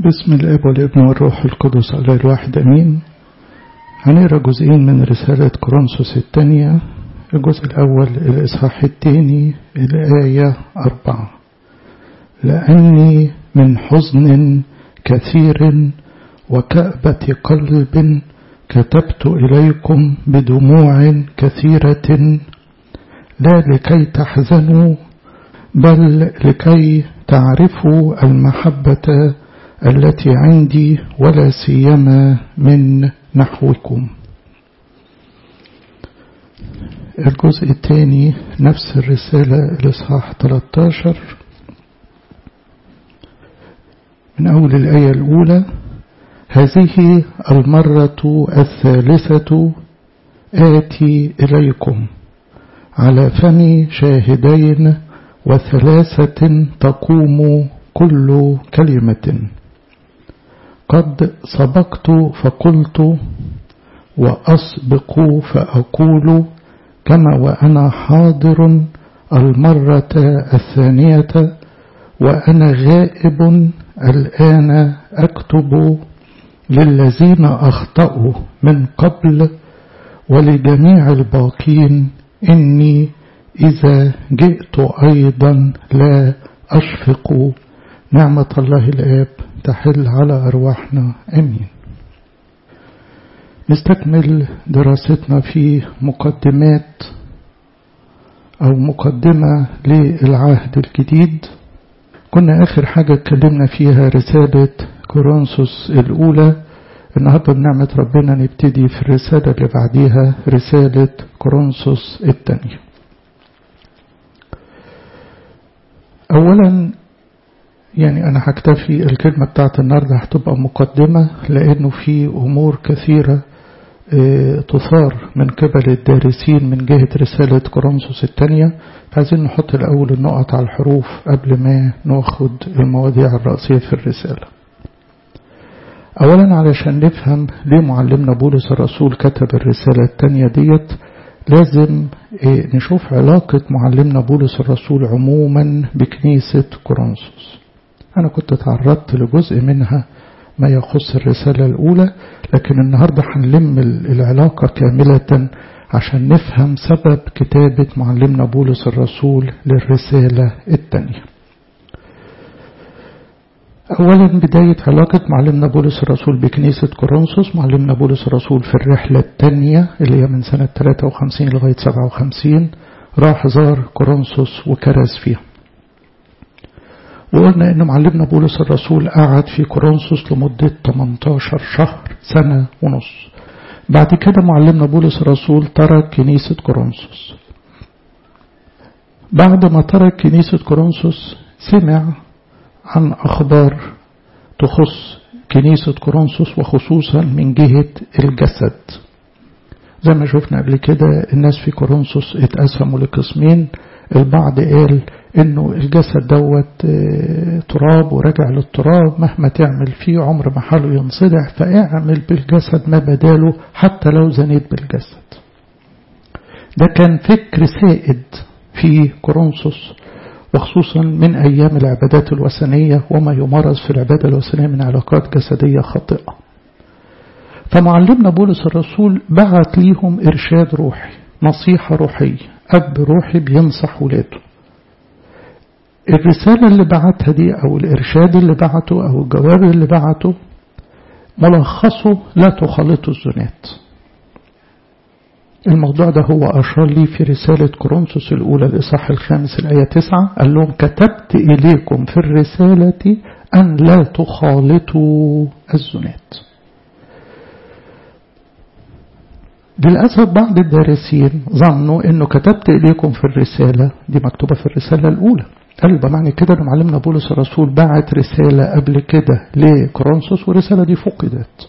بسم الاب والابن والروح القدس الله الواحد امين هنقرا جزئين من رسالة كورنثوس الثانية الجزء الأول الإصحاح الثاني الآية أربعة لأني من حزن كثير وكأبة قلب كتبت إليكم بدموع كثيرة لا لكي تحزنوا بل لكي تعرفوا المحبة التي عندي ولا سيما من نحوكم الجزء الثاني نفس الرسالة الإصحاح 13 من أول الآية الأولى هذه المرة الثالثة آتي إليكم على فم شاهدين وثلاثة تقوم كل كلمة قد سبقت فقلت وأسبق فأقول كما وأنا حاضر المرة الثانية وأنا غائب الآن أكتب للذين أخطأوا من قبل ولجميع الباقين إني إذا جئت أيضا لا أشفق نعمة الله الآب تحل على أرواحنا أمين نستكمل دراستنا في مقدمات أو مقدمة للعهد الجديد كنا آخر حاجة اتكلمنا فيها رسالة كورنثوس الأولى النهاردة بنعمة ربنا نبتدي في الرسالة اللي بعديها رسالة كورنثوس الثانية أولا يعني أنا هكتفي الكلمة بتاعت النهاردة هتبقى مقدمة لأنه في أمور كثيرة تثار من قبل الدارسين من جهة رسالة كورنثوس الثانية فعايزين نحط الأول النقط على الحروف قبل ما ناخد المواضيع الرئيسية في الرسالة أولا علشان نفهم ليه معلمنا بولس الرسول كتب الرسالة الثانية ديت لازم نشوف علاقة معلمنا بولس الرسول عموما بكنيسة كورنثوس أنا كنت تعرضت لجزء منها ما يخص الرسالة الأولى لكن النهاردة هنلم العلاقة كاملة عشان نفهم سبب كتابة معلمنا بولس الرسول للرسالة الثانية أولا بداية علاقة معلمنا بولس الرسول بكنيسة كورنثوس معلمنا بولس الرسول في الرحلة الثانية اللي هي من سنة 53 لغاية 57 راح زار كورنثوس وكرز فيها وقلنا ان معلمنا بولس الرسول قعد في كورنثوس لمدة 18 شهر سنة ونص بعد كده معلمنا بولس الرسول ترك كنيسة كورنثوس بعد ما ترك كنيسة كورنثوس سمع عن أخبار تخص كنيسة كورنثوس وخصوصا من جهة الجسد زي ما شفنا قبل كده الناس في كورنثوس اتقسموا لقسمين البعض قال انه الجسد دوت تراب ورجع للتراب مهما تعمل فيه عمر ما حاله ينصدع فاعمل بالجسد ما بداله حتى لو زنيت بالجسد ده كان فكر سائد في كورنثوس وخصوصا من أيام العبادات الوثنية وما يمارس في العبادة الوثنية من علاقات جسدية خاطئة فمعلمنا بولس الرسول بعت ليهم إرشاد روحي نصيحة روحية أب روحي بينصح ولاده الرسالة اللي بعتها دي أو الإرشاد اللي بعته أو الجواب اللي بعته ملخصه لا تخالطوا الزنات الموضوع ده هو أشار لي في رسالة كورنثوس الأولى الإصحاح الخامس الآية تسعة قال لهم كتبت إليكم في الرسالة أن لا تخالطوا الزنات للأسف بعض الدارسين ظنوا أنه كتبت إليكم في الرسالة دي مكتوبة في الرسالة الأولى قالوا يبقى معنى كده أن معلمنا بولس الرسول بعت رسالة قبل كده لكورنثوس والرسالة دي فقدت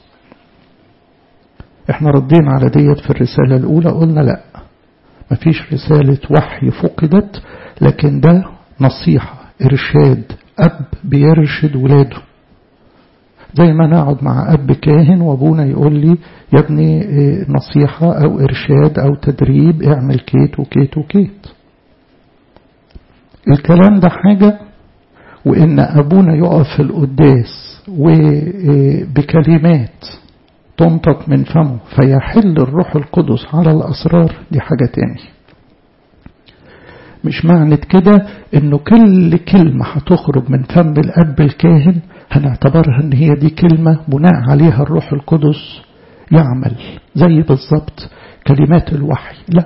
احنا ردينا على ديت في الرسالة الأولى قلنا لا مفيش رسالة وحي فقدت لكن ده نصيحة إرشاد أب بيرشد ولاده زي ما نقعد مع أب كاهن وأبونا يقول لي يا ابني نصيحة أو إرشاد أو تدريب اعمل كيت وكيت وكيت الكلام ده حاجة وإن أبونا يقف في القداس وبكلمات تنطق من فمه فيحل الروح القدس على الأسرار دي حاجة تاني مش معنى كده انه كل كلمة هتخرج من فم الأب الكاهن هنعتبرها ان هي دي كلمة بناء عليها الروح القدس يعمل زي بالظبط كلمات الوحي لا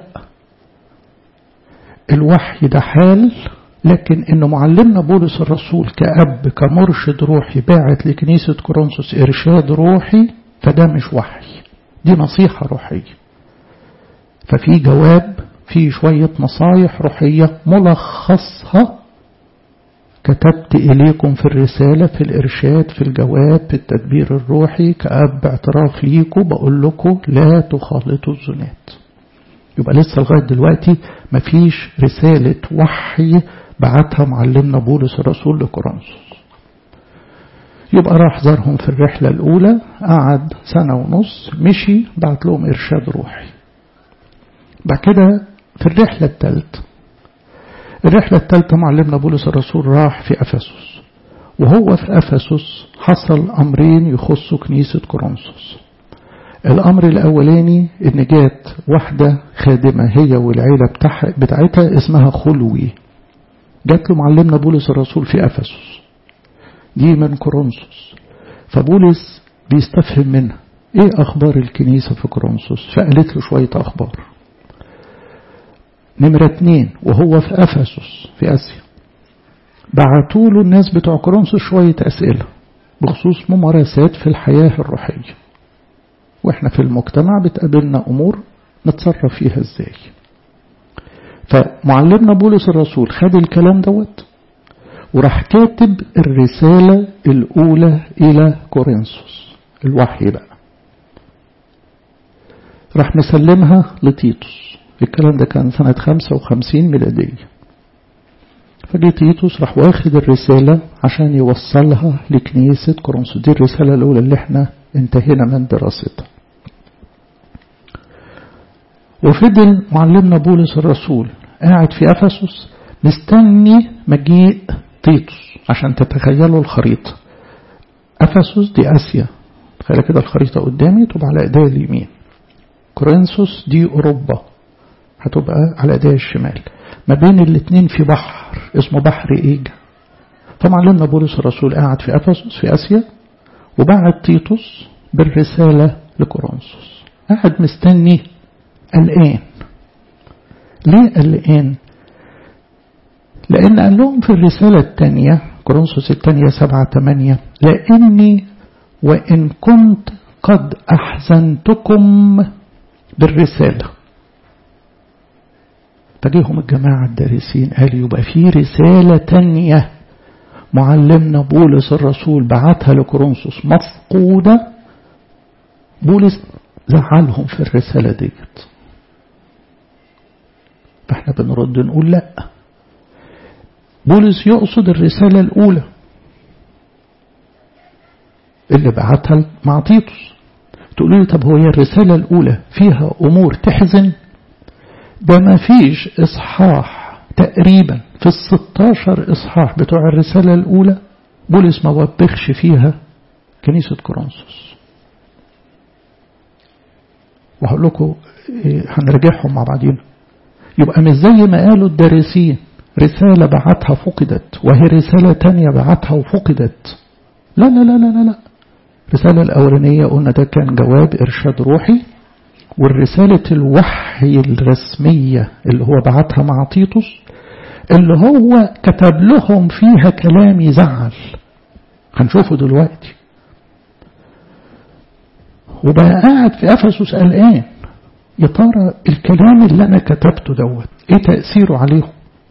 الوحي ده حال لكن ان معلمنا بولس الرسول كأب كمرشد روحي باعت لكنيسة كورنثوس إرشاد روحي فده مش وحي دي نصيحة روحية ففي جواب في شوية نصايح روحية ملخصها كتبت إليكم في الرسالة في الإرشاد في الجواب في التدبير الروحي كأب اعتراف ليكم بقول لكم لا تخالطوا الزنات يبقى لسه لغاية دلوقتي مفيش رسالة وحي بعتها معلمنا بولس الرسول لكورنثوس يبقى راح زارهم في الرحلة الأولى قعد سنة ونص مشي بعت لهم إرشاد روحي بعد كده في الرحلة الثالثة الرحلة الثالثة معلمنا بولس الرسول راح في أفسس وهو في أفسس حصل أمرين يخصوا كنيسة كورنثوس الأمر الأولاني إن جات واحدة خادمة هي والعيلة بتاعتها اسمها خلوي جات له معلمنا بولس الرسول في أفسس دي من كورنثوس فبولس بيستفهم منها ايه اخبار الكنيسة في كورنثوس فقالت له شوية اخبار نمرة اتنين وهو في افسس في اسيا بعتوا له الناس بتوع كورنثوس شوية اسئلة بخصوص ممارسات في الحياة الروحية واحنا في المجتمع بتقابلنا امور نتصرف فيها ازاي فمعلمنا بولس الرسول خد الكلام دوت وراح كاتب الرسالة الأولى إلى كورنثوس الوحي بقى راح مسلمها لتيتوس الكلام ده كان سنة 55 ميلادية فجي تيتوس راح واخد الرسالة عشان يوصلها لكنيسة كورنثوس دي الرسالة الأولى اللي احنا انتهينا من دراستها وفضل معلمنا بولس الرسول قاعد في أفسس مستني مجيء تيتوس عشان تتخيلوا الخريطة أفسس دي آسيا تخيل كده الخريطة قدامي تبقى على إيديا اليمين كورنثوس دي أوروبا هتبقى على إيديا الشمال ما بين الاتنين في بحر اسمه بحر إيجا فمعلمنا بولس الرسول قاعد في أفسس في آسيا وبعت تيتوس بالرسالة لكورنثوس قاعد مستني قلقان ليه قلقان لأن قال لهم في الرسالة الثانية كورنثوس الثانية سبعة ثمانية لأني وإن كنت قد أحزنتكم بالرسالة فجيهم الجماعة الدارسين قال يبقى في رسالة تانية معلمنا بولس الرسول بعتها لكورنثوس مفقودة بولس زعلهم في الرسالة ديت فاحنا بنرد نقول لأ بولس يقصد الرسالة الأولى اللي بعتها مع تيتوس تقولوا لي طب هو الرسالة الأولى فيها أمور تحزن ده ما فيش إصحاح تقريبا في الستاشر إصحاح بتوع الرسالة الأولى بولس ما وبخش فيها كنيسة كورنثوس وهقول لكم هنرجعهم مع بعضين يبقى مش زي ما قالوا الدارسين رسالة بعتها فقدت وهي رسالة تانية بعتها وفقدت لا لا لا لا لا الرسالة الأولانية قلنا ده كان جواب إرشاد روحي والرسالة الوحي الرسمية اللي هو بعتها مع تيتوس اللي هو كتب لهم فيها كلام يزعل هنشوفه دلوقتي وبقى قاعد في أفسس قلقان يا ترى الكلام اللي أنا كتبته دوت إيه تأثيره عليهم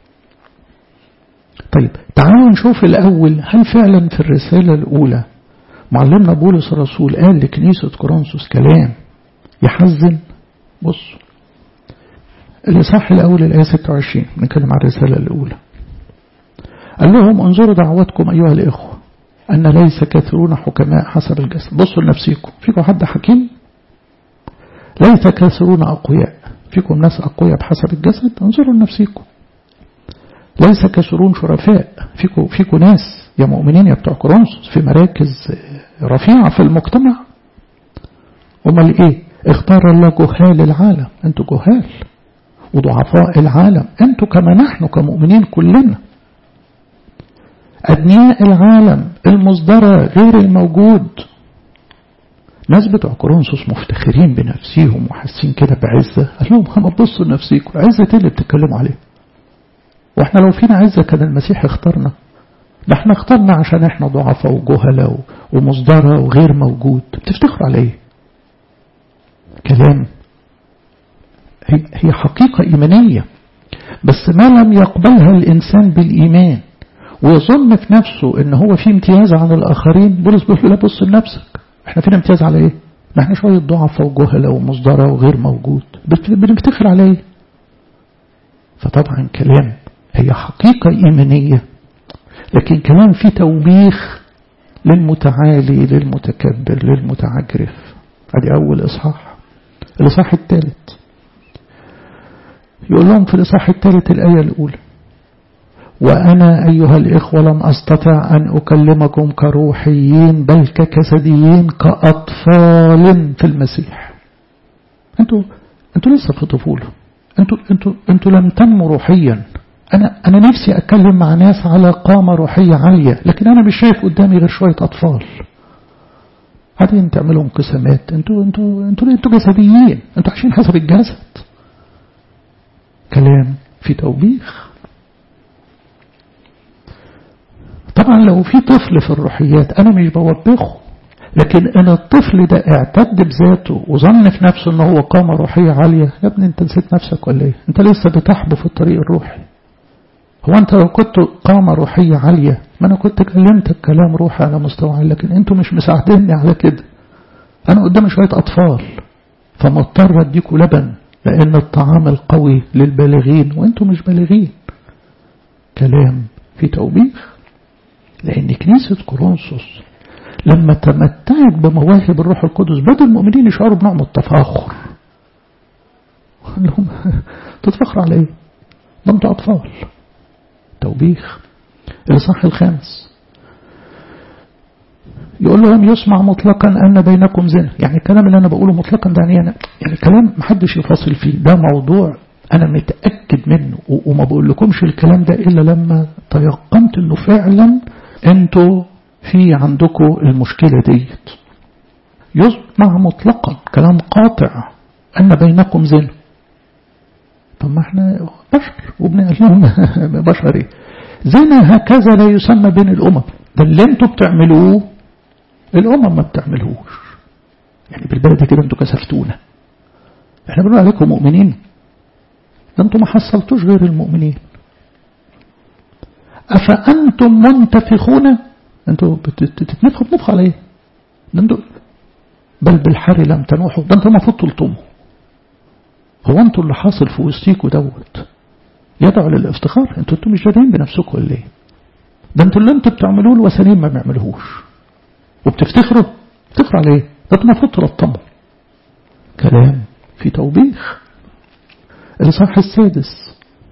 طيب تعالوا نشوف الأول هل فعلا في الرسالة الأولى معلمنا بولس الرسول قال لكنيسة كورنثوس كلام يحزن بصوا الإصحاح الأول الآية 26 نتكلم عن الرسالة الأولى قال لهم انظروا دعوتكم أيها الإخوة أن ليس كثيرون حكماء حسب الجسد بصوا لنفسيكم فيكم حد حكيم ليس كثيرون أقوياء فيكم ناس أقوياء بحسب الجسد انظروا لنفسيكم ليس كثيرون شرفاء فيكم, فيكم ناس يا مؤمنين يا بتوع كورنثوس في مراكز رفيعة في المجتمع امال ايه اختار الله جهال العالم انتوا جهال وضعفاء العالم انتوا كما نحن كمؤمنين كلنا أدنياء العالم المصدرة غير الموجود ناس بتوع كورنثوس مفتخرين بنفسيهم وحاسين كده بعزة قال لهم انا بصوا لنفسيكم عزة ايه اللي بتتكلموا عليه واحنا لو فينا عزة كان المسيح اختارنا ده احنا اخترنا عشان احنا ضعفاء وجهلاء ومصدرة وغير موجود بتفتخروا على ايه كلام هي, هي حقيقة إيمانية بس ما لم يقبلها الإنسان بالإيمان ويظن في نفسه ان هو في امتياز عن الآخرين بولس بيقول لا بص لنفسك احنا فينا امتياز على ايه ما احنا شوية ضعفاء وجهلة ومصدرة وغير موجود بنفتخر على ايه فطبعا كلام هي حقيقة إيمانية لكن كلام فيه توبيخ للمتعالي للمتكبر للمتعجرف ادي أول إصحاح الإصحاح الثالث يقول لهم في الإصحاح الثالث الآية الأولى وأنا أيها الإخوة لم أستطع أن أكلمكم كروحيين بل كجسديين كأطفال في المسيح أنتوا أنتوا لسه في طفولة أنتوا أنتوا أنتوا لم تنموا روحيا أنا أنا نفسي أتكلم مع ناس على قامة روحية عالية لكن أنا مش شايف قدامي غير شوية أطفال بعدين تعملوا انقسامات انتوا انتوا انتوا انتوا جسديين انتوا عايشين حسب الجسد كلام في توبيخ طبعا لو في طفل في الروحيات انا مش بوبخه لكن ان الطفل ده اعتد بذاته وظن في نفسه ان هو قامة روحية عالية يا ابني انت نسيت نفسك ولا ايه انت لسه بتحبو في الطريق الروحي هو انت لو كنت قامة روحية عالية ما انا كنت كلمتك كلام روحي على مستوى لكن انتوا مش مساعديني على كده انا قدامي شوية اطفال فمضطر اديكوا لبن لان الطعام القوي للبالغين وانتوا مش بالغين كلام في توبيخ لأن كنيسة كورنثوس لما تمتعت بمواهب الروح القدس بدأ المؤمنين يشعروا بنوع من التفاخر لهم تتفخر على ايه؟ ده انتوا أطفال توبيخ الإصحاح الخامس يقول لهم يسمع مطلقا أن بينكم زنا يعني الكلام اللي أنا بقوله مطلقا ده يعني, يعني كلام محدش يفاصل فيه ده موضوع أنا متأكد منه وما بقول لكمش الكلام ده إلا لما تيقنت أنه فعلا أنتوا في عندكم المشكلة ديت يسمع مطلقا كلام قاطع أن بينكم زنا طب ما احنا بشر وبنقلهم بشري زنا هكذا لا يسمى بين الأمم ده اللي انتوا بتعملوه الأمم ما بتعملهوش يعني بالبلد كده انتوا كسفتونا احنا بنقول عليكم مؤمنين ده انتوا ما حصلتوش غير المؤمنين أفأنتم منتفخون انتوا بتتنفخوا بنفخوا على ايه ده انتوا بل بالحر لم تنوحوا ده انتوا المفروض تلطموا هو انتوا اللي حاصل في وسطيكوا دوت يدعو للافتخار انتوا انتوا مش دارين بنفسكم ولا ايه ده انتوا اللي انتوا بتعملوه الوثنيين ما بيعملوهوش وبتفتخروا بتفتخروا على ايه ده انتوا المفروض تلطموا كلام في توبيخ الإصحاح السادس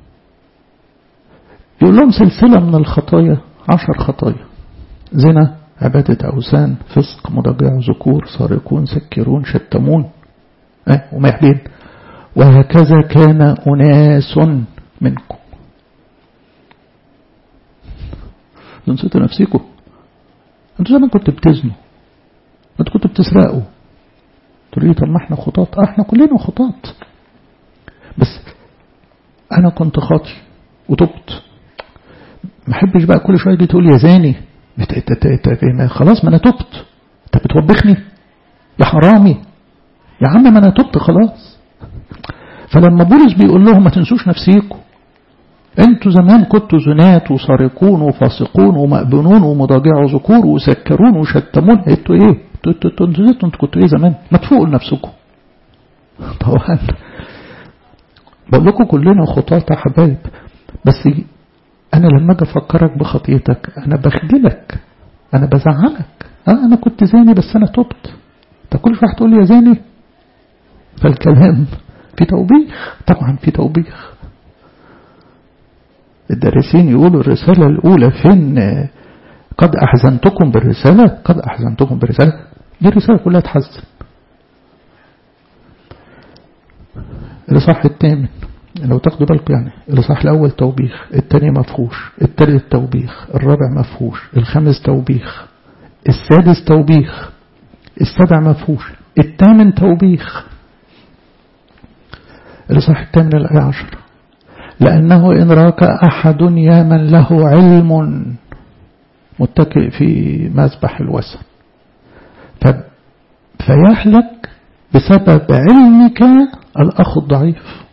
يقول لهم سلسلة من الخطايا عشر خطايا زنا عبادة أوثان فسق مضجع ذكور سارقون سكرون شتمون اه ومحبين وهكذا كان أناس منكم نسيتوا نفسكم انتوا زمان كنتوا بتزنوا انتوا كنتوا بتسرقوا تقولوا لي طب ما احنا خطاط اه احنا كلنا خطاط بس انا كنت خاطي وتبت ما احبش بقى كل شويه دي تقول يا زاني خلاص ما انا تبت انت بتوبخني يا حرامي يا عم ما انا تبت خلاص فلما بولس بيقول لهم ما تنسوش نفسيكم انتوا زمان كنتوا زنات وسارقون وفاسقون ومأبنون ومضاجع ذكور وسكرون وشتمون انتوا ايه انتوا انتوا انتوا انتوا كنتوا ايه زمان ما تفوقوا لنفسكم طبعا بقول لكم كلنا خطاة يا حبايب بس انا لما اجي افكرك بخطيتك انا بخجلك انا بزعلك اه انا كنت زاني بس انا تبت انت كل شويه تقول لي يا زاني فالكلام في توبيخ طبعا في توبيخ الدارسين يقولوا الرسالة الأولى فين قد أحزنتكم بالرسالة قد أحزنتكم بالرسالة دي الرسالة كلها تحزن الإصحاح الثامن لو تاخدوا بالكم يعني الإصحاح الأول توبيخ الثاني مفهوش الثالث توبيخ الرابع مفهوش الخامس توبيخ السادس توبيخ السابع مفهوش الثامن توبيخ الإصحاح الثامن الآية عشر لأنه إن راك أحد يا من له علم متكئ في مذبح الوثن فيهلك بسبب علمك الأخ الضعيف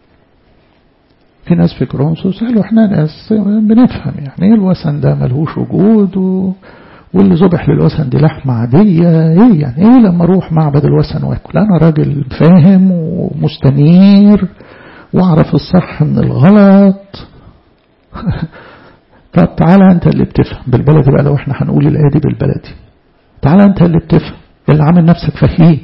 في ناس في كرونسوس قالوا احنا ناس بنفهم يعني ايه الوثن ده ملهوش وجود و... واللي ذبح للوثن دي لحمة عادية ايه يعني ايه لما اروح معبد الوثن واكل انا راجل فاهم ومستنير واعرف الصح من الغلط طب تعالى انت اللي بتفهم بالبلدي بقى لو احنا هنقول الايه دي بالبلدي تعالى انت اللي بتفهم اللي عامل نفسك فهيم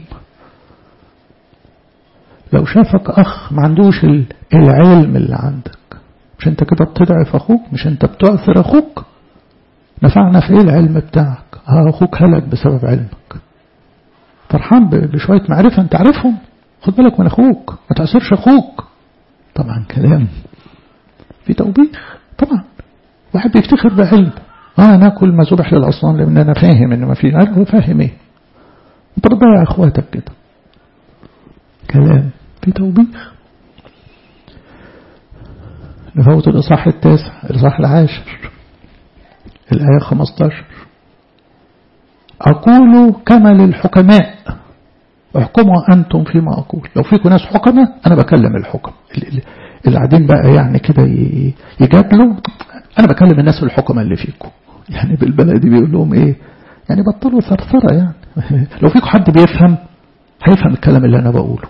لو شافك أخ ما عندوش العلم اللي عندك مش انت كده بتضعف أخوك مش انت بتؤثر أخوك نفعنا في ايه العلم بتاعك ها أخوك هلك بسبب علمك فرحان بشوية معرفة انت عارفهم خد بالك من أخوك ما تأثرش أخوك طبعا كلام في توبيخ طبعا واحد بيفتخر بعلم اه ناكل ما ذبح للأصنام لأن أنا فاهم إن ما في هو فاهم إيه انت بتضيع اخواتك كده كلام في توبيخ نفوت الإصحاح التاسع الإصحاح العاشر الآية 15 أقول كما للحكماء احكموا أنتم فيما أقول لو فيكم ناس حكماء أنا بكلم الحكم اللي قاعدين بقى يعني كده يجادلوا أنا بكلم الناس الحكماء اللي فيكم يعني بالبلدي بيقول لهم إيه يعني بطلوا ثرثرة يعني لو فيكم حد بيفهم هيفهم الكلام اللي أنا بقوله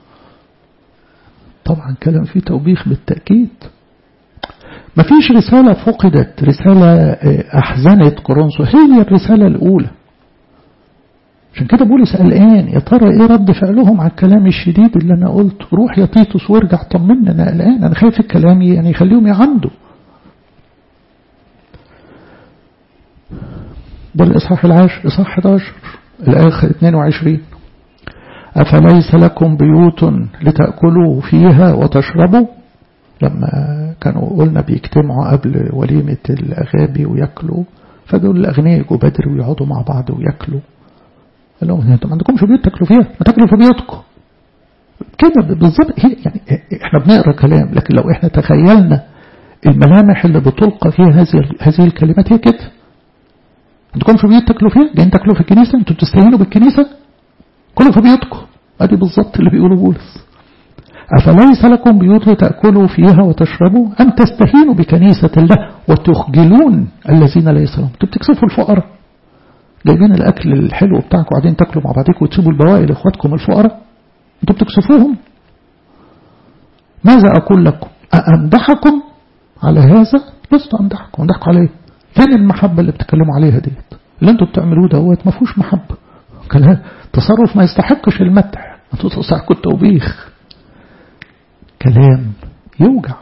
طبعا كلام فيه توبيخ بالتأكيد ما فيش رسالة فقدت رسالة أحزنت كورنثوس هي الرسالة الأولى عشان كده بولس قلقان يا ترى ايه رد فعلهم على الكلام الشديد اللي انا قلته روح يا تيتوس وارجع طمنا انا قلقان انا خايف الكلام يعني يخليهم يعندوا ده الإصحاح العاشر إصحاح 11 الآية 22 أفليس لكم بيوت لتأكلوا فيها وتشربوا لما كانوا قلنا بيجتمعوا قبل وليمة الأغابي ويأكلوا فدول الأغنياء يجوا بدري ويقعدوا مع بعض ويأكلوا قال لهم انتوا ما عندكمش بيوت تاكلوا فيها ما تاكلوا في بيوتكم كده بالظبط هي يعني احنا بنقرا كلام لكن لو احنا تخيلنا الملامح اللي بتلقى فيها هذه هذه الكلمات هي كده عندكم في بيوت تاكلوا فيها جايين تاكلوا في الكنيسه انتوا بتستهينوا بالكنيسه كلوا في بيوتكم ادي بالظبط اللي بيقوله بولس أفليس لكم بيوت تأكلوا فيها وتشربوا أم تستهينوا بكنيسة الله وتخجلون الذين لا يصلون انتوا بتكسفوا الفقراء جايبين الأكل الحلو بتاعكم قاعدين تاكلوا مع بعضكم وتسيبوا البواقي لإخواتكم الفقراء انتوا بتكسفوهم ماذا أقول لكم أأمدحكم على هذا لست أمدحكم أمدحكم عليه فين المحبة اللي بتتكلموا عليها ديت اللي انتوا بتعملوه دوت ما فيهوش محبة كلام تصرف ما يستحقش المدح انتوا تستحقوا التوبيخ كلام يوجع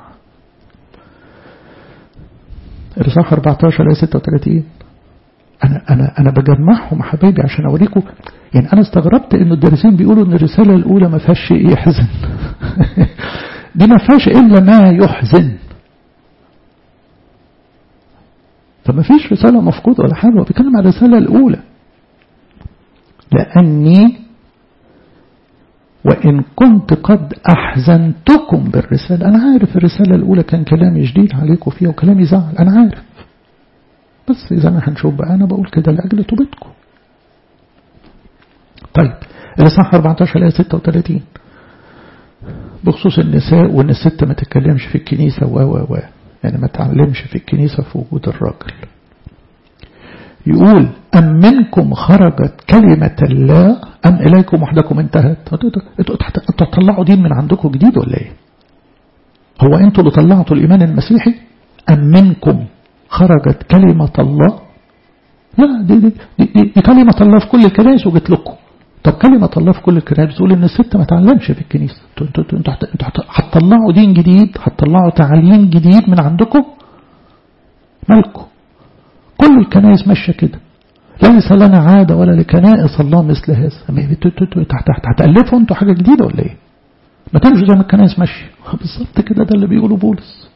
الإصحاح 14 آية 36 أنا أنا أنا بجمعهم حبايبي عشان أوريكم يعني أنا استغربت إن الدارسين بيقولوا إن الرسالة الأولى ما فيهاش شيء يحزن دي ما فيهاش إلا ما يحزن فما فيش رسالة مفقودة ولا حاجة هو بيتكلم عن الرسالة الأولى لأني وإن كنت قد أحزنتكم بالرسالة أنا عارف الرسالة الأولى كان كلامي جديد عليكم فيها وكلامي زعل أنا عارف بس إذا ما هنشوف بقى أنا بقول كده لأجل توبتكم طيب الإصحاح 14 آية 36 بخصوص النساء وإن الست ما تتكلمش في الكنيسة و و و يعني ما تعلمش في الكنيسة في وجود الراجل يقول أم منكم خرجت كلمة الله أم إليكم وحدكم انتهت انتوا تطلعوا دين من عندكم جديد ولا ايه هو انتوا اللي طلعتوا الإيمان المسيحي أم منكم خرجت كلمة الله لا دي, دي, دي, دي, دي كلمة الله في كل الكنائس وجت لكم طب كلمة الله في كل الكنائس بتقول إن الست ما تعلمش في الكنيسة انتوا انتوا انتوا انتوا هتطلعوا دين جديد هتطلعوا تعليم جديد من عندكم مالكم كل الكنائس ماشية كده ليس لنا عادة ولا لكنائس الله مثل هذا هتألفوا انتوا حاجة جديدة ولا ايه ما تمشوا زي ما الكنائس ماشية بالظبط كده ده اللي بيقوله بولس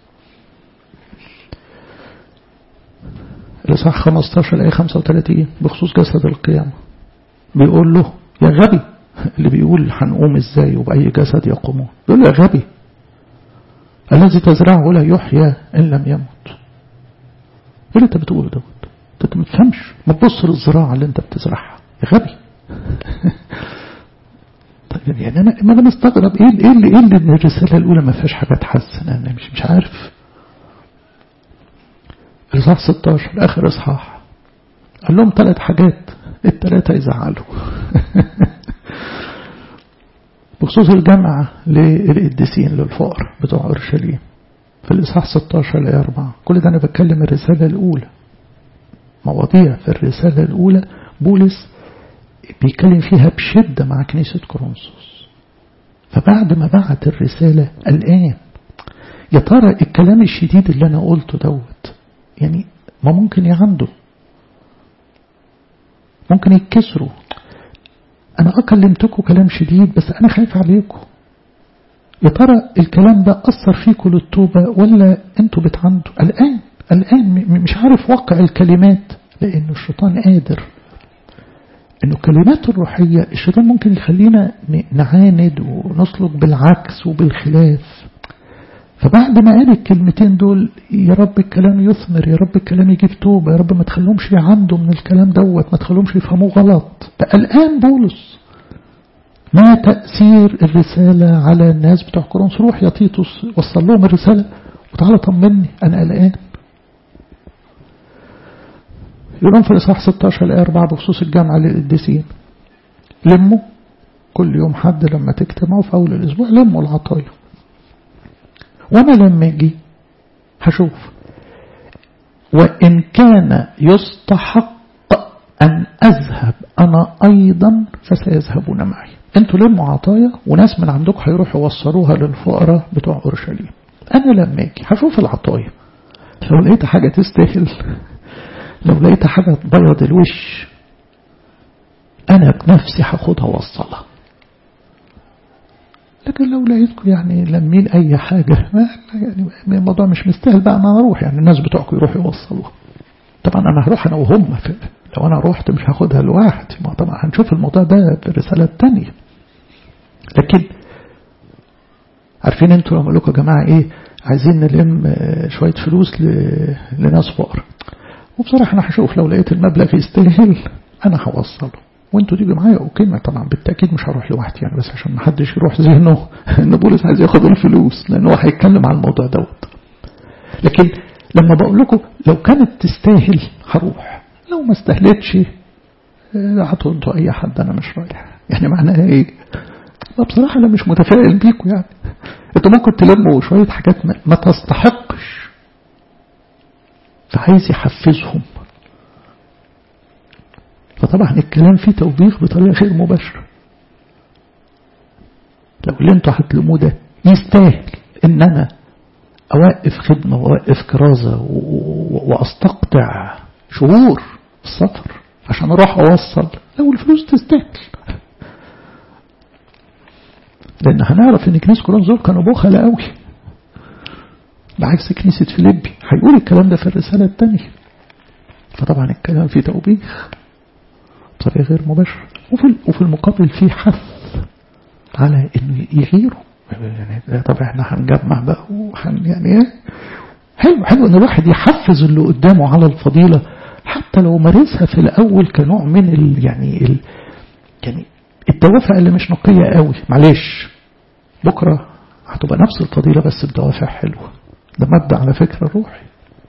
الإصحاح 15 الآية 35 بخصوص جسد القيامة بيقول له يا غبي اللي بيقول هنقوم ازاي وبأي جسد يقومون بيقول له يا غبي الذي تزرعه لا يحيى إن لم يمت ايه اللي انت بتقوله دوت انت ما تفهمش ما تبص للزراعة اللي انت بتزرعها يا غبي طيب يعني انا ما انا مستغرب ايه ايه اللي ايه اللي ان الرساله الاولى ما فيهاش حاجه تحسن انا مش مش عارف الاصحاح 16 اخر اصحاح قال لهم ثلاث حاجات الثلاثه يزعلوا بخصوص الجامعة للقديسين للفقر بتوع أورشليم في الإصحاح 16 الآية 4 كل ده أنا بتكلم الرسالة الأولى مواضيع في الرسالة الأولى بولس بيتكلم فيها بشدة مع كنيسة كورنثوس فبعد ما بعت الرسالة الآن يا ترى الكلام الشديد اللي أنا قلته دوت يعني ما ممكن يعنده ممكن يتكسروا أنا أكلمتكم كلام شديد بس أنا خايف عليكم يا ترى الكلام ده أثر فيكم للتوبة ولا أنتوا بتعندوا الآن الآن مش عارف واقع الكلمات لأن الشيطان قادر انه الكلمات الروحية الشيطان ممكن يخلينا نعاند ونسلك بالعكس وبالخلاف فبعد ما قال الكلمتين دول يا رب الكلام يثمر يا رب الكلام يجيب توبة يا رب ما تخلوهمش عنده من الكلام دوت ما تخلوهمش يفهموه غلط بقى الآن بولس ما تأثير الرسالة على الناس بتوع كورنثوس روح يا تيتوس وصل لهم الرسالة وتعالى طمني أنا قلقان يقولون في الإصحاح 16 الآية 4 بخصوص الجامعة للقديسين لموا كل يوم حد لما تجتمعوا في أول الأسبوع لموا العطايا وأنا لما أجي هشوف وإن كان يستحق أن أذهب أنا أيضا فسيذهبون معي أنتوا لموا عطايا وناس من عندكم هيروحوا يوصلوها للفقراء بتوع أورشليم أنا لما أجي هشوف العطايا لو لقيت حاجة تستاهل لو لقيت حاجة تبيض الوش أنا بنفسي هاخدها وأوصلها لكن لو لقيتكم يعني لمين أي حاجة ما يعني الموضوع مش مستاهل بقى أنا أروح يعني الناس بتوعكم يروحوا يوصلوها طبعا أنا هروح أنا وهم لو أنا روحت مش هاخدها لوحدي ما طبعا هنشوف الموضوع ده في الرسالة الثانية لكن عارفين انتوا لما لكم يا جماعة ايه عايزين نلم شوية فلوس لناس فقر وبصراحة أنا هشوف لو لقيت المبلغ يستاهل أنا هوصله وانتوا تيجوا معايا اوكي ما طبعا بالتاكيد مش هروح لوحدي يعني بس عشان ما حدش يروح ذهنه ان بولس عايز ياخد الفلوس لان هو هيتكلم عن الموضوع دوت لكن لما بقول لكم لو كانت تستاهل هروح لو ما استهلتش هاتوا انتوا اي حد انا مش رايح يعني معناها ايه بصراحه انا مش متفائل بيكم يعني انتوا ممكن تلموا شويه حاجات ما تستحقش فعايز يحفزهم فطبعا الكلام فيه توبيخ بطريقة غير مباشرة لو اللي انتوا هتلموه ده يستاهل ان انا اوقف خدمة واوقف كرازة واستقطع شهور السفر عشان اروح اوصل لو الفلوس تستاهل لان هنعرف ان كنيسة كورنثوس كانوا بخلة قوي بعكس كنيسة فيليبي هيقول الكلام ده في الرسالة الثانية فطبعا الكلام فيه توبيخ بطريقة غير مباشرة وفي, وفي المقابل فيه حث على انه يغيروا يعني طب احنا هنجمع بقى وحن يعني ايه حلو حلو ان الواحد يحفز اللي قدامه على الفضيلة حتى لو مارسها في الاول كنوع من ال يعني ال يعني الدوافع اللي مش نقية قوي معلش بكرة هتبقى نفس الفضيلة بس بدوافع حلوة ده مادة على فكرة روحي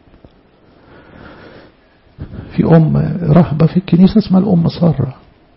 في أم رهبة في الكنيسة اسمها الأم سارة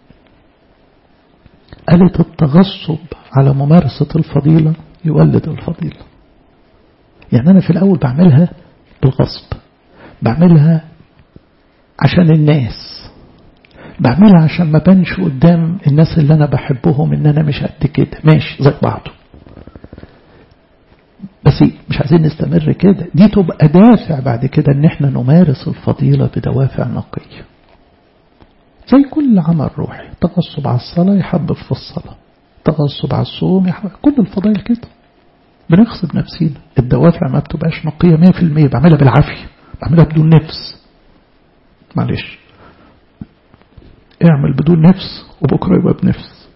قالت التغصب على ممارسة الفضيلة يولد الفضيلة يعني أنا في الأول بعملها بالغصب بعملها عشان الناس بعملها عشان ما بانش قدام الناس اللي أنا بحبهم إن أنا مش قد كده ماشي زي بعضه بس مش مش عايزين نستمر كده دي تبقى دافع بعد كده ان احنا نمارس الفضيلة بدوافع نقية زي كل عمل روحي تغصب على الصلاة يحبب في الصلاة تغصب على الصوم يحبب كل الفضائل كده بنغصب نفسينا الدوافع ما بتبقاش نقية 100% بعملها بالعافية بعملها بدون نفس معلش اعمل بدون نفس وبكرة يبقى بنفس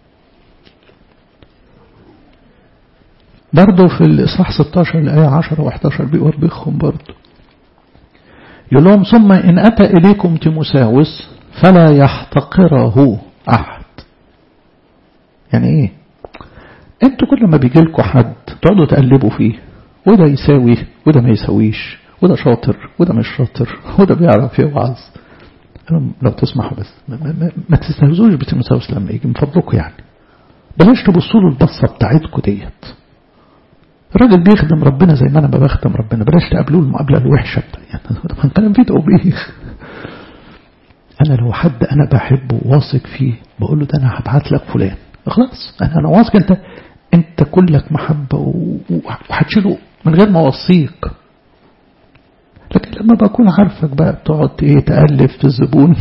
برضه في الإصحاح 16 الآية 10 و11 بيوبخهم برضه يقول لهم ثم إن أتى إليكم تيموساوس فلا يحتقره أحد يعني إيه انتوا كل ما بيجي لكم حد تقعدوا تقلبوا فيه وده يساوي وده ما يساويش وده شاطر وده مش شاطر وده بيعرف يوعظ لو تسمحوا بس ما, ما, ما تستهزوش بتيموساوس لما يجي من فضلكم يعني بلاش تبصوا له البصه بتاعتكم ديت الراجل بيخدم ربنا زي ما انا بخدم ربنا بلاش تقابلوه المقابله الوحشه يعني هنتكلم فيه توبيخ انا لو حد انا بحبه واثق فيه بقول له ده انا هبعت لك فلان خلاص انا انا واثق انت انت كلك محبه وهتشيله من غير ما اوصيك لكن لما بكون عارفك بقى بتقعد ايه تألف في الزبون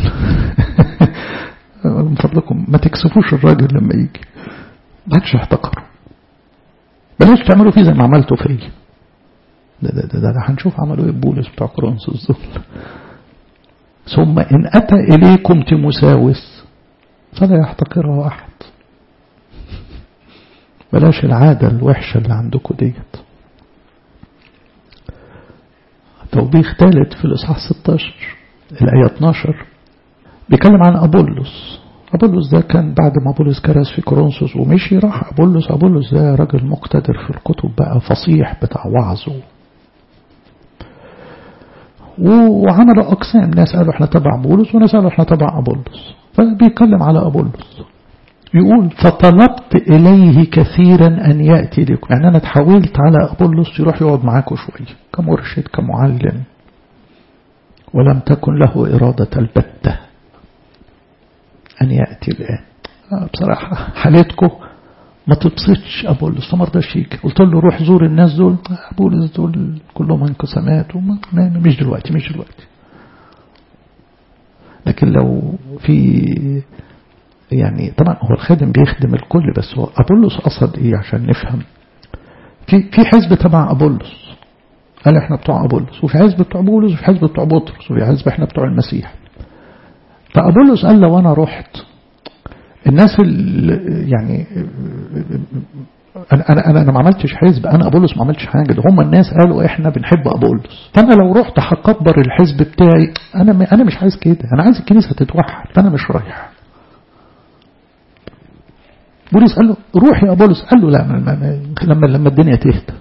من فضلكم ما تكسفوش الراجل لما يجي ما حدش يحتقره بلاش تعملوا فيه زي ما عملتوا فيا ده ده ده, ده, ده هنشوف عملوا ايه بولس بتوع كورنثوس دول ثم ان اتى اليكم تيموساوس فلا يحتقره احد بلاش العاده الوحشه اللي عندكم ديت توبيخ ثالث في الإصحاح 16 الآية 12 بيتكلم عن أبولس أبولس ده كان بعد ما أبولس كرس في كورنثوس ومشي راح أبولس أبولس ده راجل مقتدر في الكتب بقى فصيح بتاع وعظه وعملوا أقسام ناس قالوا احنا تبع بولس وناس قالوا احنا تبع أبولس فبيتكلم على أبولس يقول فطلبت إليه كثيرا أن يأتي لكم يعني أنا تحاولت على أبولس يروح يقعد معاكم شوية كمرشد كمعلم ولم تكن له إرادة البتة أن يأتي الآن بصراحة حالتكم ما تبسطش أبولس ما رضاش يجي قلت له روح زور الناس دول أبولس دول كلهم انقسامات وما مش دلوقتي مش دلوقتي لكن لو في يعني طبعا هو الخادم بيخدم الكل بس هو أبولس قصد إيه عشان نفهم في في حزب تبع أبولس قال احنا بتوع أبولس وفي حزب بتوع بولس وفي حزب بتوع بطرس وفي حزب احنا بتوع المسيح فأبولس قال لو أنا رحت الناس اللي يعني أنا أنا أنا ما عملتش حزب أنا أبولس ما عملتش حاجة ده هم الناس قالوا إحنا بنحب أبولس فأنا لو رحت هكبر الحزب بتاعي أنا أنا مش عايز كده أنا عايز الكنيسة تتوحد فأنا مش رايح بولس قال له روح يا بولس قال له لا لما لما الدنيا تهدى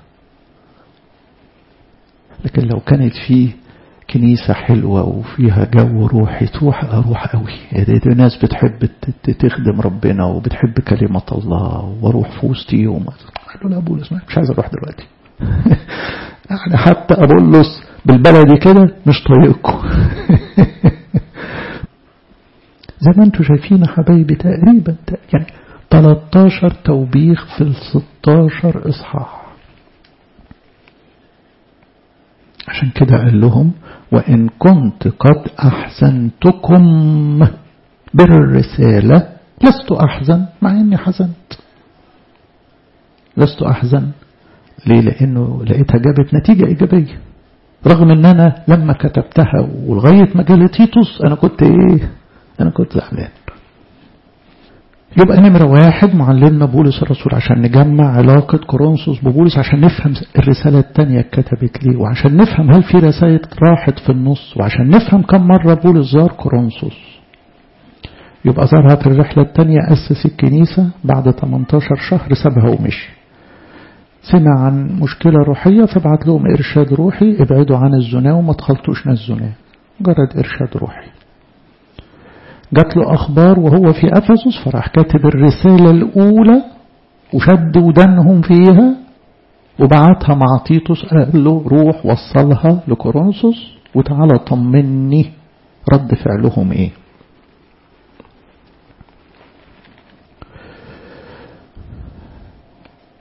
لكن لو كانت في كنيسة حلوة وفيها جو روحي تروح أروح قوي دي, دي ناس بتحب تخدم ربنا وبتحب كلمة الله واروح في وسطيهم قال له لا بولس مش عايز اروح دلوقتي يعني حتى أبولس بالبلدي كده مش طايقكم زي ما انتم شايفين حبايبي تقريبا يعني 13 توبيخ في ال 16 إصحاح عشان كده قال لهم وإن كنت قد أحسنتكم بالرسالة لست أحزن مع إني حزنت لست أحزن ليه لأنه لقيتها جابت نتيجة إيجابية رغم إن أنا لما كتبتها ولغاية ما جالي تيتوس أنا كنت إيه أنا كنت زعلان يبقى نمرة واحد معلمنا بولس الرسول عشان نجمع علاقة كورنثوس ببولس عشان نفهم الرسالة التانية اتكتبت ليه وعشان نفهم هل في رسائل راحت في النص وعشان نفهم كم مرة بولس زار كورنثوس يبقى زارها في الرحلة التانية أسس الكنيسة بعد 18 شهر سابها ومشي سمع عن مشكلة روحية فبعت لهم إرشاد روحي ابعدوا عن الزنا وما تخلطوش ناس زنا مجرد إرشاد روحي جات له أخبار وهو في أفسس فراح كاتب الرسالة الأولى وشد ودانهم فيها وبعتها مع تيتوس قال له روح وصلها لكورنثوس وتعالى طمني رد فعلهم ايه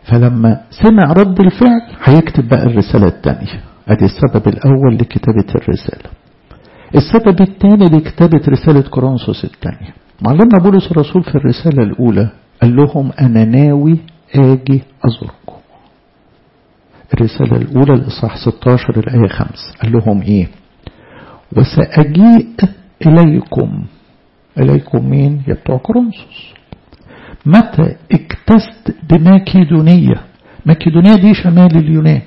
فلما سمع رد الفعل هيكتب بقى الرسالة الثانية ادي السبب الاول لكتابة الرسالة السبب الثاني لكتابة رسالة كورنثوس الثانية معلمنا بولس الرسول في الرسالة الاولى قال لهم انا ناوي اجي ازوركم الرسالة الاولى الاصحاح 16 الايه 5 قال لهم ايه وسأجيء إليكم إليكم مين يا بتوع كورنثوس متى اكتست بماكيدونية ماكيدونية دي شمال اليونان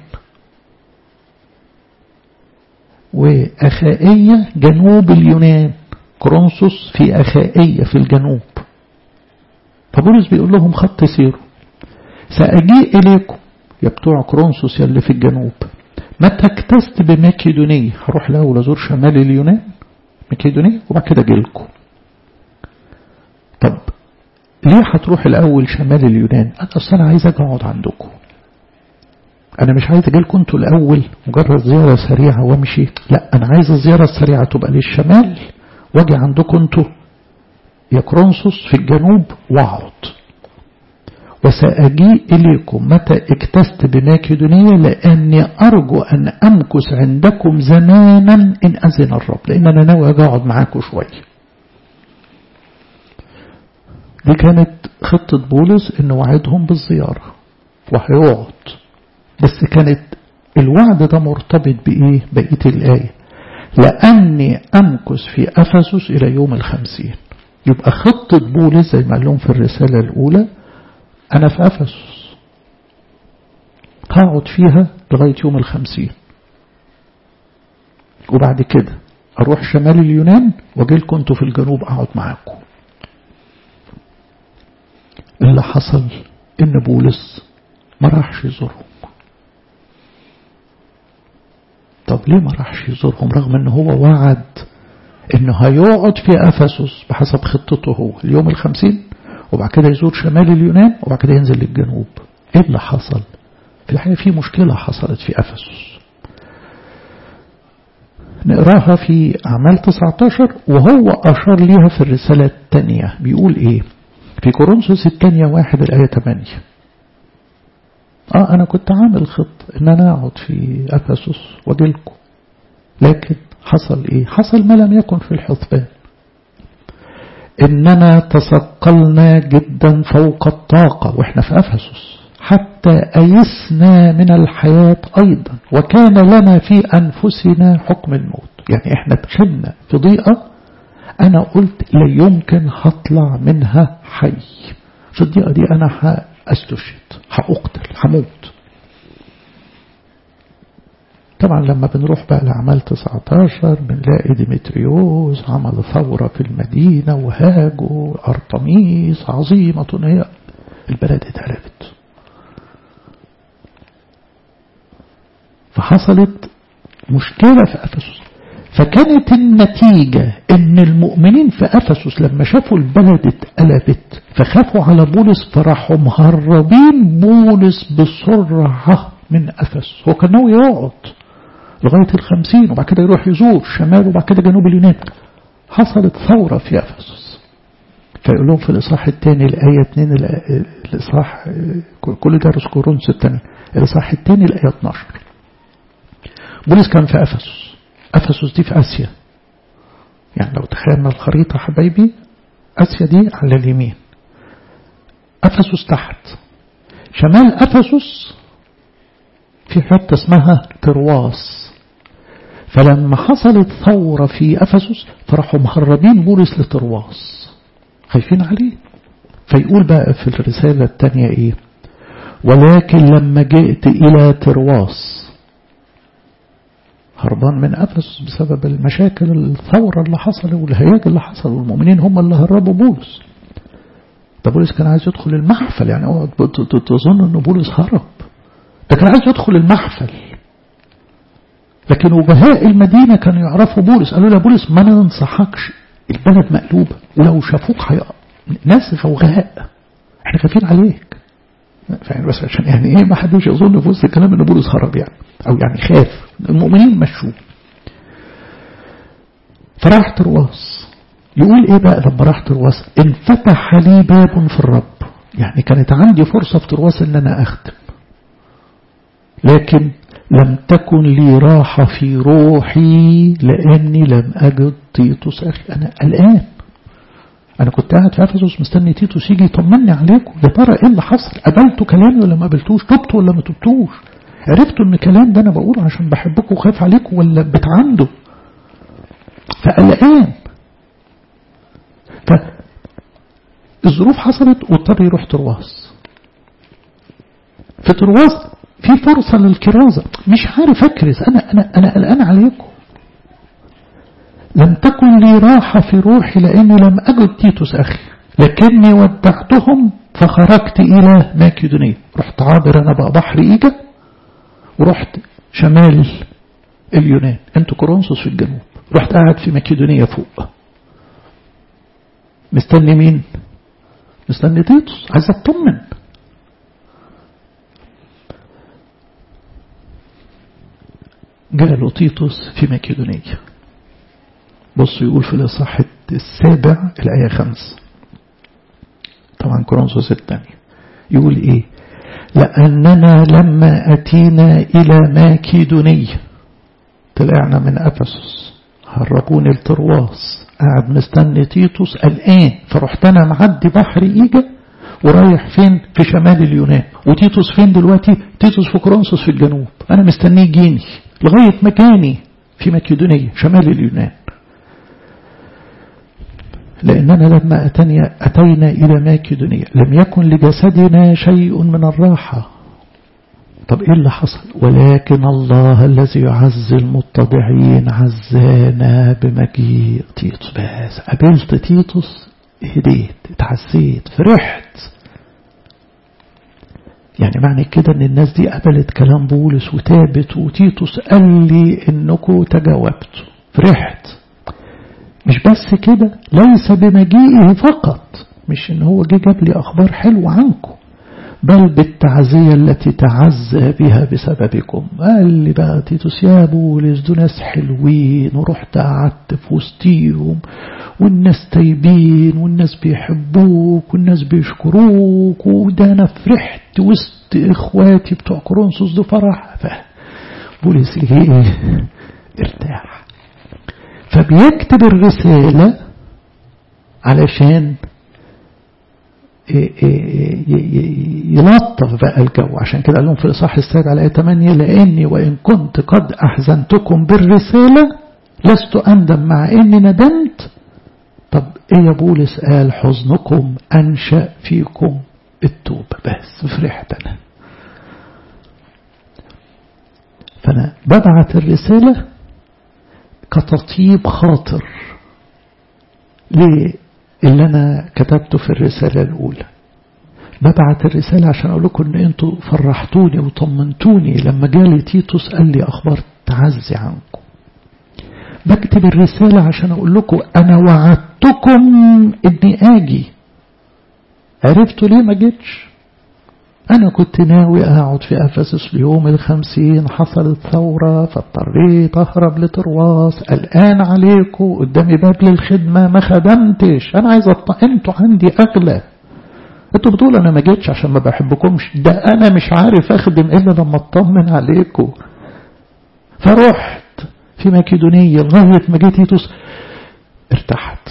وأخائية جنوب اليونان كورنثوس في أخائية في الجنوب فبولس بيقول لهم خط سيروا سأجيء إليكم يا بتوع كورنثوس يا اللي في الجنوب متى اكتست بماكيدونية هروح الأول أزور شمال اليونان ماكيدونية وبعد كده أجي لكم طب ليه هتروح الأول شمال اليونان أنا أصلا أنا عايز أجي أقعد عندكم أنا مش عايز أجي لكم أنتوا الأول مجرد زيارة سريعة وأمشي لا أنا عايز الزيارة السريعة تبقى للشمال وأجي عندكم أنتوا يا كرونسوس في الجنوب وأقعد وسأجيء إليكم متى اكتست بماكدونية لأني أرجو أن أمكث عندكم زمانا إن أذن الرب لأن أنا ناوي أجي أقعد معاكم شوية دي كانت خطة بولس إنه وعدهم بالزيارة وهيقعد بس كانت الوعد ده مرتبط بإيه بقية الآية لأني أمكث في أفسس إلى يوم الخمسين يبقى خطة بولس زي ما قال لهم في الرسالة الأولى أنا في أفسس هقعد فيها لغاية يوم الخمسين وبعد كده أروح شمال اليونان وأجي لكم أنتوا في الجنوب أقعد معاكم اللي حصل إن بولس ما راحش يزورهم طب ليه ما راحش يزورهم رغم إن هو وعد إنه هيقعد في أفسس بحسب خطته هو اليوم الخمسين وبعد كده يزور شمال اليونان وبعد كده ينزل للجنوب ايه اللي حصل في الحقيقة في مشكلة حصلت في أفسس نقراها في أعمال 19 وهو أشار ليها في الرسالة الثانية بيقول إيه في كورنثوس الثانية واحد الآية 8 آه أنا كنت عامل خط إن أنا أقعد في أفسس وأجيلكم لكن حصل إيه حصل ما لم يكن في الحسبان إننا تثقلنا جدا فوق الطاقة وإحنا في أفسس حتى أيسنا من الحياة أيضا وكان لنا في أنفسنا حكم الموت يعني إحنا دخلنا في ضيقة أنا قلت لا يمكن هطلع منها حي في الضيقة دي أنا هأستشهد هأقتل هموت طبعا لما بنروح بقى لأعمال 19 بنلاقي ديمتريوس عمل ثورة في المدينة وهاجوا أرطميس عظيمة هي البلد اتهربت فحصلت مشكلة في أفسس فكانت النتيجة ان المؤمنين في أفسس لما شافوا البلد اتقلبت فخافوا على بولس فراحوا مهربين بولس بسرعة من أفسس هو كان ناوي يقعد لغاية الخمسين وبعد كده يروح يزور شمال وبعد كده جنوب اليونان حصلت ثورة في أفسس فيقول لهم في الإصحاح الثاني الآية 2 الإصحاح كل درس كورنثوس الثاني الإصحاح الثاني الآية 12 بولس كان في أفسس أفسس دي في آسيا يعني لو تخيلنا الخريطة حبايبي آسيا دي على اليمين أفسس تحت شمال أفسس في حتة اسمها ترواس فلما حصلت ثورة في أفسس فراحوا مهربين بولس لترواس خايفين عليه فيقول بقى في الرسالة الثانية إيه ولكن لما جئت إلى ترواس هربان من أفسس بسبب المشاكل الثورة اللي حصل والهياج اللي حصل والمؤمنين هم اللي هربوا بولس ده بولس كان عايز يدخل المحفل يعني اقعد تظن ان بولس هرب ده كان عايز يدخل المحفل لكن وجهاء المدينة كانوا يعرفوا بولس قالوا له بولس ما ننصحكش البلد مقلوبة ولو شافوك حي... ناس غوغاء احنا خايفين عليك فاهم بس عشان يعني ايه ما حدش يظن في وسط الكلام ان بولس هرب يعني او يعني خاف المؤمنين مشوه فراح ترواس يقول ايه بقى لما راح ترواس انفتح لي باب في الرب يعني كانت عندي فرصة في ترواس ان انا اخدم لكن لم تكن لي راحة في روحي لاني لم اجد تيتوس اخي انا قلقان انا كنت قاعد في افسس مستني تيتوس يجي يطمني عليكم يا ترى ايه اللي حصل قبلتوا كلامي ولا ما قبلتوش تبتوا ولا ما تبتوش عرفتوا ان الكلام ده انا بقوله عشان بحبكم وخايف عليكم ولا بتعندوا فقلقان فالظروف حصلت واضطر يروح ترواس في ترواس في فرصة للكرازة مش عارف أكرز أنا أنا أنا قلقان عليكم لم تكن لي راحة في روحي لأني لم أجد تيتوس أخي لكني ودعتهم فخرجت إلى ماكيدونية رحت عابر أنا بقى بحر إيجا ورحت شمال اليونان انتوا كورنثوس في الجنوب رحت قاعد في ماكيدونية فوق مستني مين مستني تيتوس عايز اطمن جاله تيتوس في ماكيدونية بص يقول في الإصحاح السابع الآية خمس طبعا كورنثوس الثانية يقول إيه لأننا لما أتينا إلى ماكيدونية طلعنا من أفسس هربوني الترواس قاعد مستني تيتوس الآن فرحت أنا معدي بحر إيجا ورايح فين في شمال اليونان وتيتوس فين دلوقتي تيتوس في كورنثوس في الجنوب أنا مستنيه يجيني لغاية مكاني في ماكيدونية شمال اليونان لأننا لما أتني أتينا إلى ماكيدونية لم يكن لجسدنا شيء من الراحة طب إيه اللي حصل ولكن الله الذي يعز المتضعين عزانا بمجيء تيتوس بس قابلت تيتوس هديت اتعزيت فرحت يعني معنى كده ان الناس دي قبلت كلام بولس وتابت وتيتوس قال لي انكم تجاوبتوا فرحت مش بس كده ليس بمجيئه فقط مش ان هو جه جاب لي اخبار حلوه عنكم بل بالتعزية التي تعزى بها بسببكم قال لي بقى تيتوس يا بولس دول ناس حلوين ورحت قعدت في وسطيهم والناس طيبين والناس بيحبوك والناس بيشكروك وده انا فرحت وسط اخواتي بتوع كورنثوس ده فرح بولس ايه ارتاح فبيكتب الرسالة علشان يلطف بقى الجو عشان كده قال لهم في الإصحاح السابع على 8 لأني وإن كنت قد أحزنتكم بالرسالة لست أندم مع إني ندمت طب إيه يا بولس قال حزنكم أنشأ فيكم التوبة بس فرحت أنا فأنا ببعت الرسالة كتطيب خاطر ليه اللي أنا كتبته في الرسالة الأولى ببعت الرسالة عشان أقول لكم إن أنتوا فرحتوني وطمنتوني لما جالي تيتوس قال لي أخبار تعزي عنكم بكتب الرسالة عشان أقول لكم أنا وعدتكم إني آجي عرفتوا ليه ما جيتش أنا كنت ناوي أقعد في أفسس ليوم الخمسين حصلت ثورة فاضطريت أهرب لترواس قلقان عليكم قدامي باب للخدمة ما خدمتش أنا عايز أط... أنتوا عندي أغلى أنتوا بتقولوا أنا ما جيتش عشان ما بحبكمش ده أنا مش عارف أخدم إلا لما أطمن عليكم فرحت في ماكيدونية لغاية ما جيت تيتوس ارتحت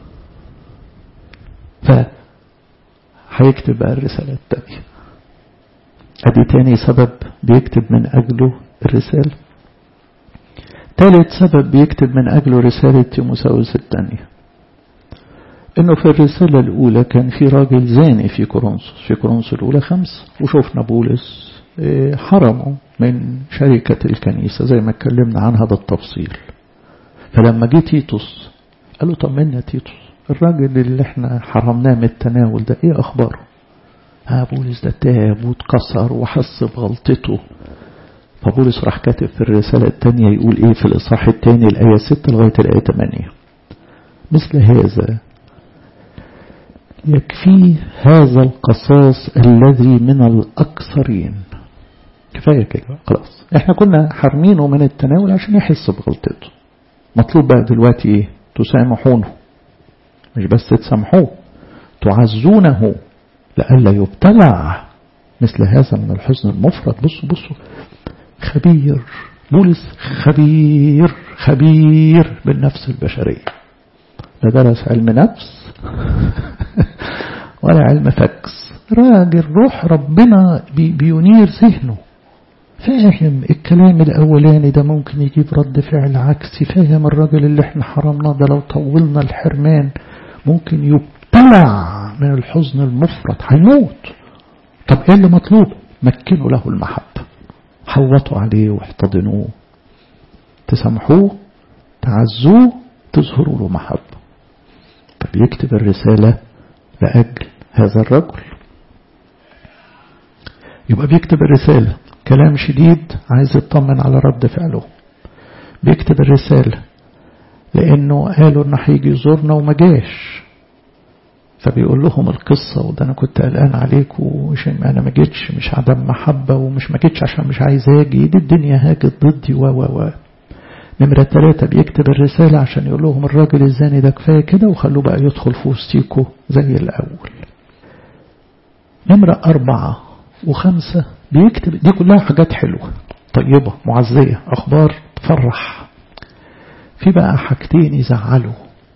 ف هيكتب بقى الرسالة التانية ادي تاني سبب بيكتب من اجله الرسالة تالت سبب بيكتب من اجله رسالة تيموساوس الثانية انه في الرسالة الاولى كان في راجل زاني في كورنثوس في كورنثوس الاولى خمس وشوفنا بولس حرمه من شركة الكنيسة زي ما اتكلمنا عنها بالتفصيل فلما جه تيتوس قال له طمنا تيتوس الراجل اللي احنا حرمناه من التناول ده ايه اخباره ها بولس ده تاب واتكسر وحس بغلطته فبولس راح كاتب في الرسالة الثانية يقول ايه في الإصحاح الثاني الآية 6 لغاية الآية 8 مثل هذا يكفي هذا القصاص الذي من الأكثرين كفاية كده خلاص احنا كنا حارمينه من التناول عشان يحس بغلطته مطلوب بقى دلوقتي ايه تسامحونه مش بس تسامحوه تعزونه لئلا يبتلع مثل هذا من الحزن المفرط بصوا بصوا خبير بولس خبير خبير بالنفس البشرية لا درس علم نفس ولا علم فكس راجل روح ربنا بي بينير ذهنه فاهم الكلام الأولاني ده ممكن يجيب رد فعل عكسي فاهم الراجل اللي احنا حرمناه ده لو طولنا الحرمان ممكن يبتلع من الحزن المفرط هيموت طب ايه اللي مطلوب مكنوا له المحبة حوطوا عليه واحتضنوه تسامحوه تعزوه تظهروا له محبة فبيكتب الرسالة لأجل هذا الرجل يبقى بيكتب الرسالة كلام شديد عايز يطمن على رد فعله بيكتب الرسالة لأنه قالوا إنه هيجي يزورنا وما جاش فبيقول لهم القصة وده أنا كنت قلقان عليكم ومش أنا ما جيتش مش عدم محبة ومش ما جيتش عشان مش عايز أجي دي الدنيا هاجت ضدي و و و نمرة ثلاثة بيكتب الرسالة عشان يقول لهم الراجل الزاني ده كفاية كده وخلوه بقى يدخل في وسطيكوا زي الأول نمرة أربعة وخمسة بيكتب دي كلها حاجات حلوة طيبة معزية أخبار تفرح في بقى حاجتين يزعلوا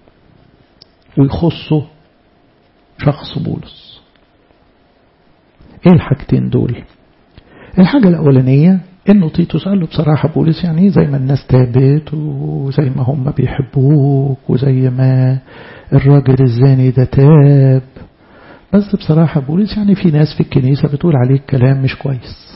ويخصوا شخص بولس ايه الحاجتين دول الحاجة الأولانية انه تيتوس قال له بصراحة بولس يعني زي ما الناس تابت وزي ما هم بيحبوك وزي ما الراجل الزاني ده تاب بس بصراحة بولس يعني في ناس في الكنيسة بتقول عليك كلام مش كويس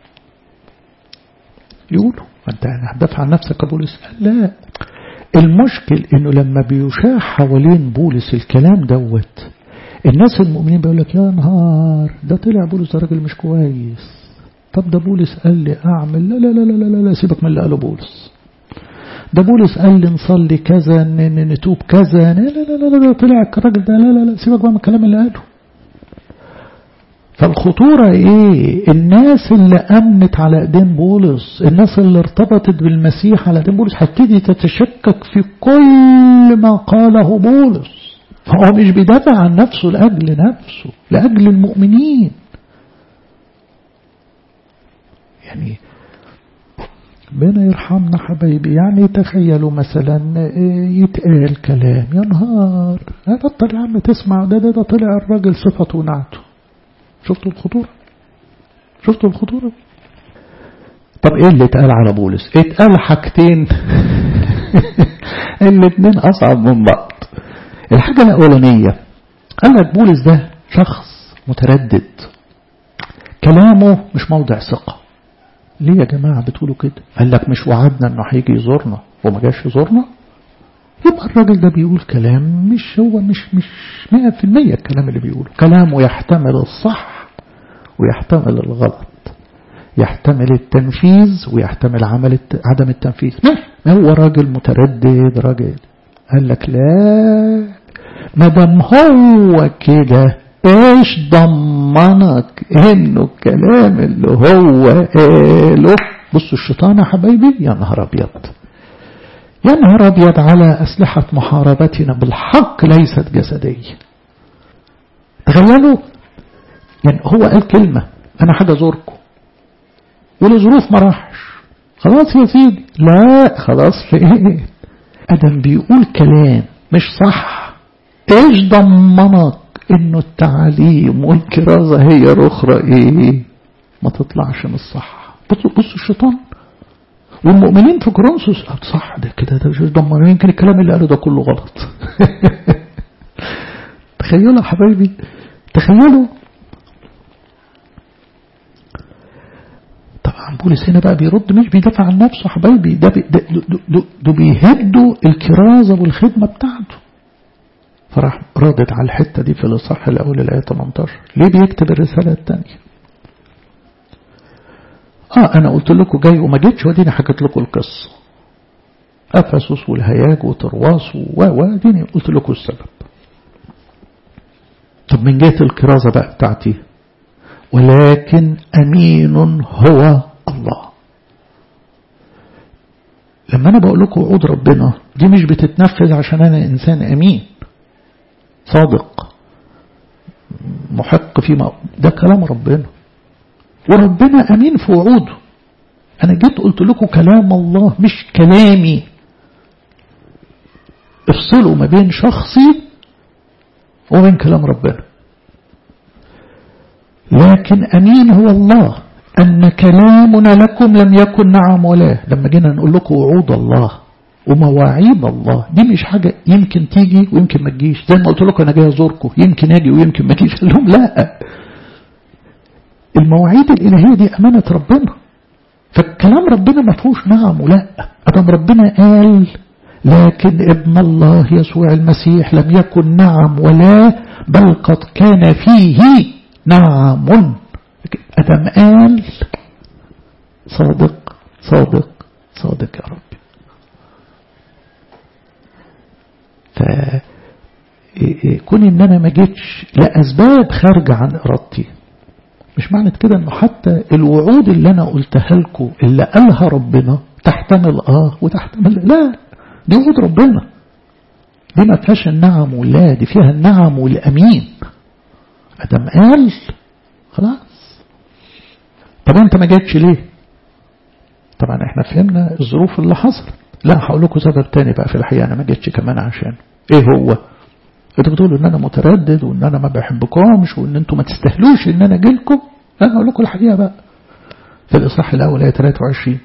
يقولوا انت يعني هتدافع عن نفسك يا بولس لا المشكل انه لما بيشاع حوالين بولس الكلام دوت الناس المؤمنين بيقول لك يا نهار ده طلع بولس ده راجل مش كويس طب ده بولس قال لي اعمل لا لا لا لا لا, لا سيبك من اللي قاله بولس ده بولس قال لي نصلي كذا نتوب كذا لا لا لا لا طلع الراجل ده لا لا لا سيبك بقى من الكلام اللي قاله فالخطورة ايه الناس اللي امنت على ايدين بولس الناس اللي ارتبطت بالمسيح على ايدين بولس هتبتدي تتشكك في كل ما قاله بولس فهو مش بيدافع عن نفسه لأجل نفسه لأجل المؤمنين يعني ربنا يرحمنا حبايبي يعني تخيلوا مثلا يتقال كلام يا نهار بطل يا عم تسمع ده ده ده طلع الراجل صفته ونعته شفتوا الخطورة شفتوا الخطورة طب ايه اللي اتقال على بولس اتقال حاجتين الاتنين اصعب من بعض الحاجة الاولانية قال لك بولس ده شخص متردد كلامه مش موضع ثقة ليه يا جماعة بتقولوا كده قال لك مش وعدنا انه هيجي يزورنا وما جاش يزورنا يبقى الراجل ده بيقول كلام مش هو مش مش 100% الكلام اللي بيقوله كلامه يحتمل الصح ويحتمل الغلط يحتمل التنفيذ ويحتمل عمل الت... عدم التنفيذ ما هو راجل متردد راجل قال لك لا ما دام هو كده ايش ضمنك انه الكلام اللي هو قاله بصوا الشيطان يا حبايبي يا نهار ابيض يا نهار ابيض على اسلحه محاربتنا بالحق ليست جسديه تخيلوا يعني هو قال كلمه انا حاجه ازوركم ولظروف ما راحش خلاص يا سيدي لا خلاص في ايه ادم بيقول كلام مش صح ايش ضمنك انه التعاليم والكرازة هي الاخرى ايه ما تطلعش من الصح بصوا بصوا الشيطان والمؤمنين في كورنثوس صح ده كده ده مش ضمن يمكن الكلام اللي قاله ده كله غلط تخيلوا يا حبايبي تخيلوا طبعا بولس هنا بقى بيرد مش بيدافع عن نفسه حبايبي ده, بي ده, ده, ده, ده بيهدوا الكرازة والخدمة بتاعته فراح ردد على الحتة دي في الإصحاح الأول الآية 18 ليه بيكتب الرسالة الثانية آه أنا قلت لكم جاي وما جيتش وديني حكيت لكم القصة أفسس والهياج وترواس و و ديني قلت لكم السبب طب من جهة الكرازة بقى بتاعتي ولكن أمين هو الله لما أنا بقول لكم وعود ربنا دي مش بتتنفذ عشان أنا إنسان أمين صادق محق فيما ده كلام ربنا وربنا أمين في وعوده أنا جيت قلت لكم كلام الله مش كلامي افصلوا ما بين شخصي وبين كلام ربنا لكن أمين هو الله أن كلامنا لكم لم يكن نعم ولا لما جينا نقول لكم وعود الله ومواعيد الله دي مش حاجة يمكن تيجي ويمكن ما تجيش زي ما قلت لكم أنا جاي أزوركم يمكن أجي ويمكن ما أجيش قال لهم لا المواعيد الإلهية دي أمانة ربنا فالكلام ربنا ما فيهوش نعم ولا أدم ربنا قال لكن ابن الله يسوع المسيح لم يكن نعم ولا بل قد كان فيه نعم أدم قال صادق صادق صادق يا رب فكون ان انا ما جيتش لاسباب خارجه عن ارادتي مش معنى كده انه حتى الوعود اللي انا قلتها لكم اللي قالها ربنا تحتمل اه وتحتمل لا دي وعود ربنا دي ما فيهاش النعم ولا دي فيها النعم والامين ادم قال خلاص طب انت ما جيتش ليه طبعا احنا فهمنا الظروف اللي حصلت لا هقول لكم سبب تاني بقى في الحقيقه انا ما جيتش كمان عشان ايه هو انتوا بتقولوا ان انا متردد وان انا ما بحبكمش وان انتوا ما تستاهلوش ان انا اجي لكم انا هقول لكم الحقيقه بقى في الاصحاح الاول ايه 23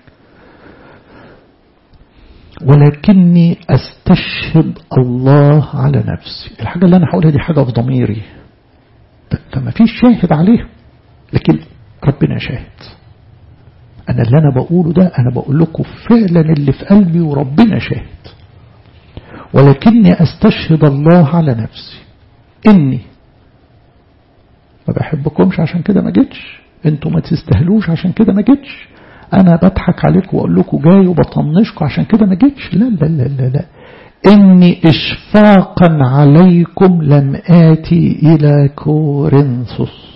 ولكني استشهد الله على نفسي الحاجه اللي انا هقولها دي حاجه في ضميري فما فيش شاهد عليها لكن ربنا شاهد أنا اللي أنا بقوله ده أنا بقول لكم فعلا اللي في قلبي وربنا شاهد ولكني أستشهد الله على نفسي إني ما بحبكمش عشان كده ما جيتش انتوا ما تستاهلوش عشان كده ما جيتش انا بضحك عليكم واقول لكم جاي وبطنشكم عشان كده ما جيتش لا لا لا لا لا إني إشفاقا عليكم لم آتي إلى كورنثوس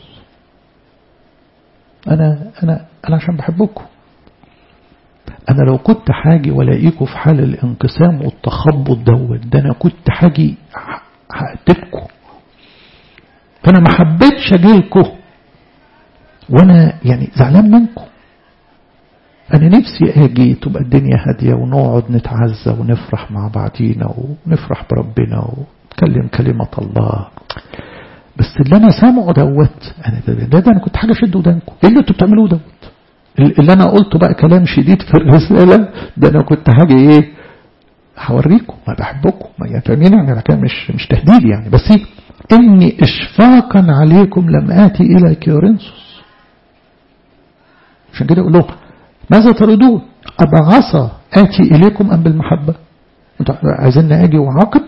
أنا أنا أنا عشان بحبكم أنا لو كنت حاجي ولاقيكم في حال الانقسام والتخبط دوت ده أنا كنت حاجي هقتلكم فأنا ما حبيتش أجيلكم وأنا يعني زعلان منكم أنا نفسي أجي تبقى الدنيا هادية ونقعد نتعزى ونفرح مع بعضينا ونفرح بربنا ونتكلم كلمة الله بس اللي أنا سامعه دوت أنا ده, ده, ده أنا كنت حاجة شد ودانكم إيه اللي أنتوا بتعملوه دوت اللي أنا قلته بقى كلام شديد في الرسالة ده أنا كنت حاجة إيه هوريكم ما بحبكم ما يعني فاهمين يعني كان مش مش تهديد يعني بس إيه إني إشفاقا عليكم لم آتي إلى كيورنسوس عشان كده أقول لهم ماذا تريدون أبعصى آتي إليكم أم بالمحبة انتوا عايزين أجي وعاقب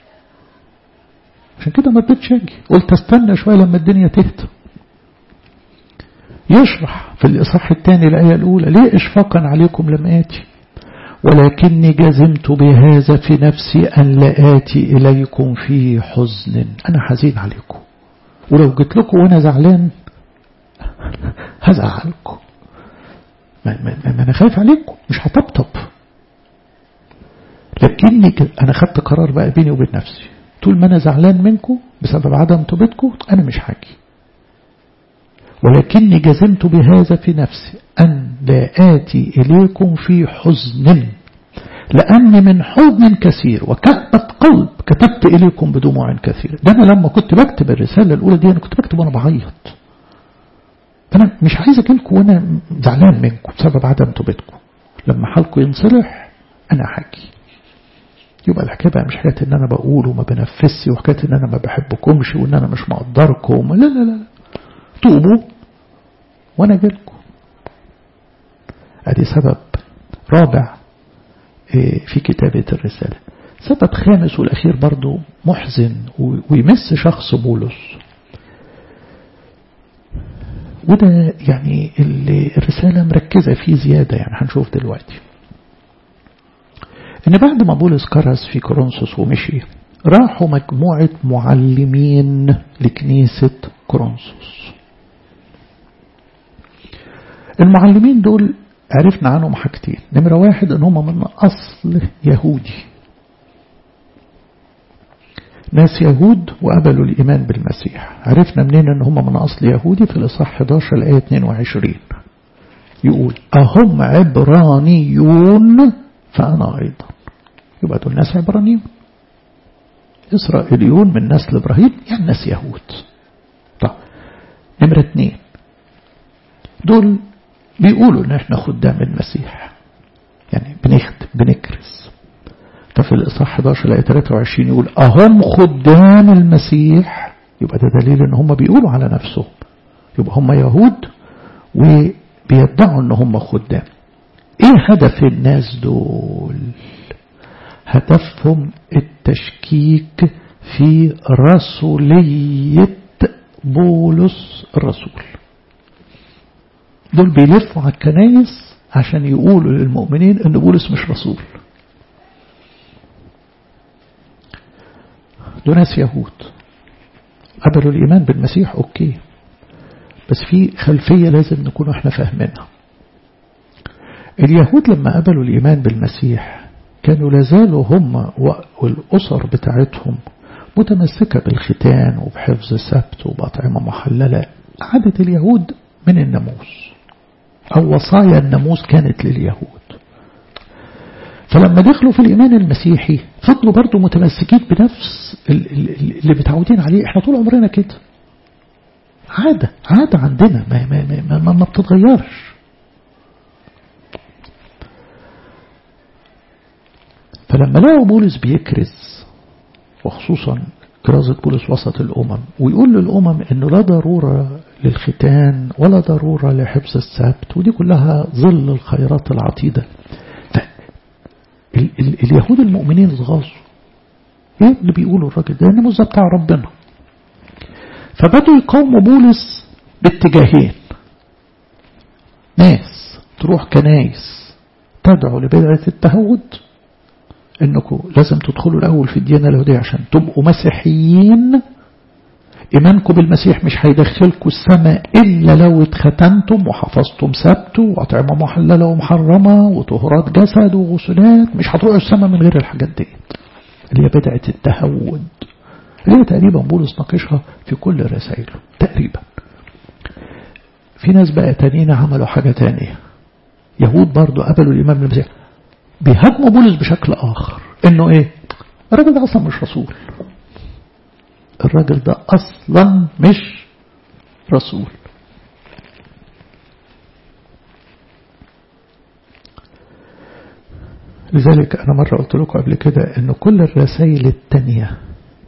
عشان كده ما بديتش أجي قلت استنى شوية لما الدنيا تهدى يشرح في الإصحاح الثاني الآية الأولى ليه إشفاقا عليكم لم آتي ولكني جزمت بهذا في نفسي أن لا آتي إليكم في حزن أنا حزين عليكم ولو جيت لكم وأنا زعلان هزعلكم ما, ما, ما أنا خايف عليكم مش هطبطب لكني أنا خدت قرار بقى بيني وبين نفسي طول ما أنا زعلان منكم بسبب عدم توبتكم أنا مش حاجي ولكني جزمت بهذا في نفسي أن لا آتي إليكم في حزن لأني من حزن كثير وكأبة قلب كتبت إليكم بدموع كثيرة ده أنا لما كنت بكتب الرسالة الأولى دي أنا كنت بكتب وأنا بعيط فأنا مش عايز أجيلكم وأنا زعلان منكم بسبب عدم توبتكم لما حالكم ينصلح أنا حكي يبقى الحكاية بقى مش حكاية إن أنا بقول وما بنفسي وحكاية إن أنا ما بحبكمش وإن أنا مش مقدركم لا لا لا توبوا وأنا أجيلكم أدي سبب رابع في كتابة الرسالة سبب خامس والأخير برضو محزن ويمس شخص بولس وده يعني الرسالة مركزة فيه زيادة يعني هنشوف دلوقتي ان بعد ما بولس كرس في كورنثوس ومشي راحوا مجموعة معلمين لكنيسة كورنثوس المعلمين دول عرفنا عنهم حاجتين نمرة واحد ان هم من اصل يهودي ناس يهود وقبلوا الإيمان بالمسيح عرفنا منين ان هم من أصل يهودي في الإصحاح 11 الآية 22 يقول أهم عبرانيون فأنا أيضا يبقى دول ناس عبرانيون إسرائيليون من نسل إبراهيم يعني ناس يهود طب نمرة اثنين دول بيقولوا ان احنا خدام المسيح يعني بنخدم بنكرس ففي الإصحاح 11 الآية 23 يقول أهم خدام المسيح يبقى ده دليل ان هم بيقولوا على نفسهم يبقى هم يهود وبيدعوا ان هم خدام ايه هدف الناس دول هدفهم التشكيك في رسولية بولس الرسول دول بيلفوا على الكنايس عشان يقولوا للمؤمنين ان بولس مش رسول دول ناس يهود قبلوا الإيمان بالمسيح أوكي بس في خلفية لازم نكون احنا فاهمينها اليهود لما قبلوا الإيمان بالمسيح كانوا لازالوا هم والأسر بتاعتهم متمسكة بالختان وبحفظ السبت وبأطعمة محللة عادة اليهود من الناموس أو وصايا الناموس كانت لليهود فلما دخلوا في الإيمان المسيحي فضلوا برضو متمسكين بنفس اللي متعودين عليه احنا طول عمرنا كده عادة عادة عندنا ما, ما, ما, ما, ما بتتغيرش فلما لقوا بولس بيكرز وخصوصا كرازة بولس وسط الأمم ويقول للأمم أنه لا ضرورة للختان ولا ضرورة لحفظ السبت ودي كلها ظل الخيرات العتيدة ال ال اليهود المؤمنين اتغاظوا ايه اللي بيقولوا الراجل ده الناموس ده بتاع ربنا فبدوا يقاوموا بولس باتجاهين ناس تروح كنايس تدعو لبدعة التهود انكم لازم تدخلوا الاول في الديانة اليهودية عشان تبقوا مسيحيين إيمانكم بالمسيح مش هيدخلكم السماء إلا لو اتختنتم وحفظتم سبت وأطعمة محللة ومحرمة وطهرات جسد وغسلات مش هتروحوا السماء من غير الحاجات دي اللي هي بدعة التهود اللي هي تقريبا بولس ناقشها في كل رسائله تقريبا في ناس بقى تانيين عملوا حاجة تانية يهود برضو قبلوا الإمام المسيح بيهاجموا بولس بشكل آخر إنه إيه الراجل ده أصلا مش رسول الراجل ده أصلا مش رسول لذلك أنا مرة قلت لكم قبل كده أن كل الرسائل التانية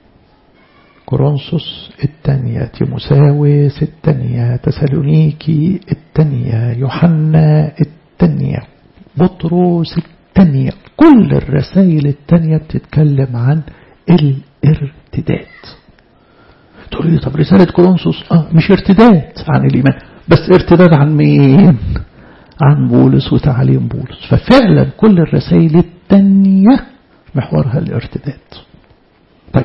كورنثوس التانية تيموساوس التانية تسالونيكي التانية يوحنا التانية بطرس التانية كل الرسائل التانية بتتكلم عن الارتداد تقول لي طب رسالة كورنثوس اه مش ارتداد عن الإيمان بس ارتداد عن مين عن بولس وتعليم بولس ففعلا كل الرسائل التانية محورها الارتداد طيب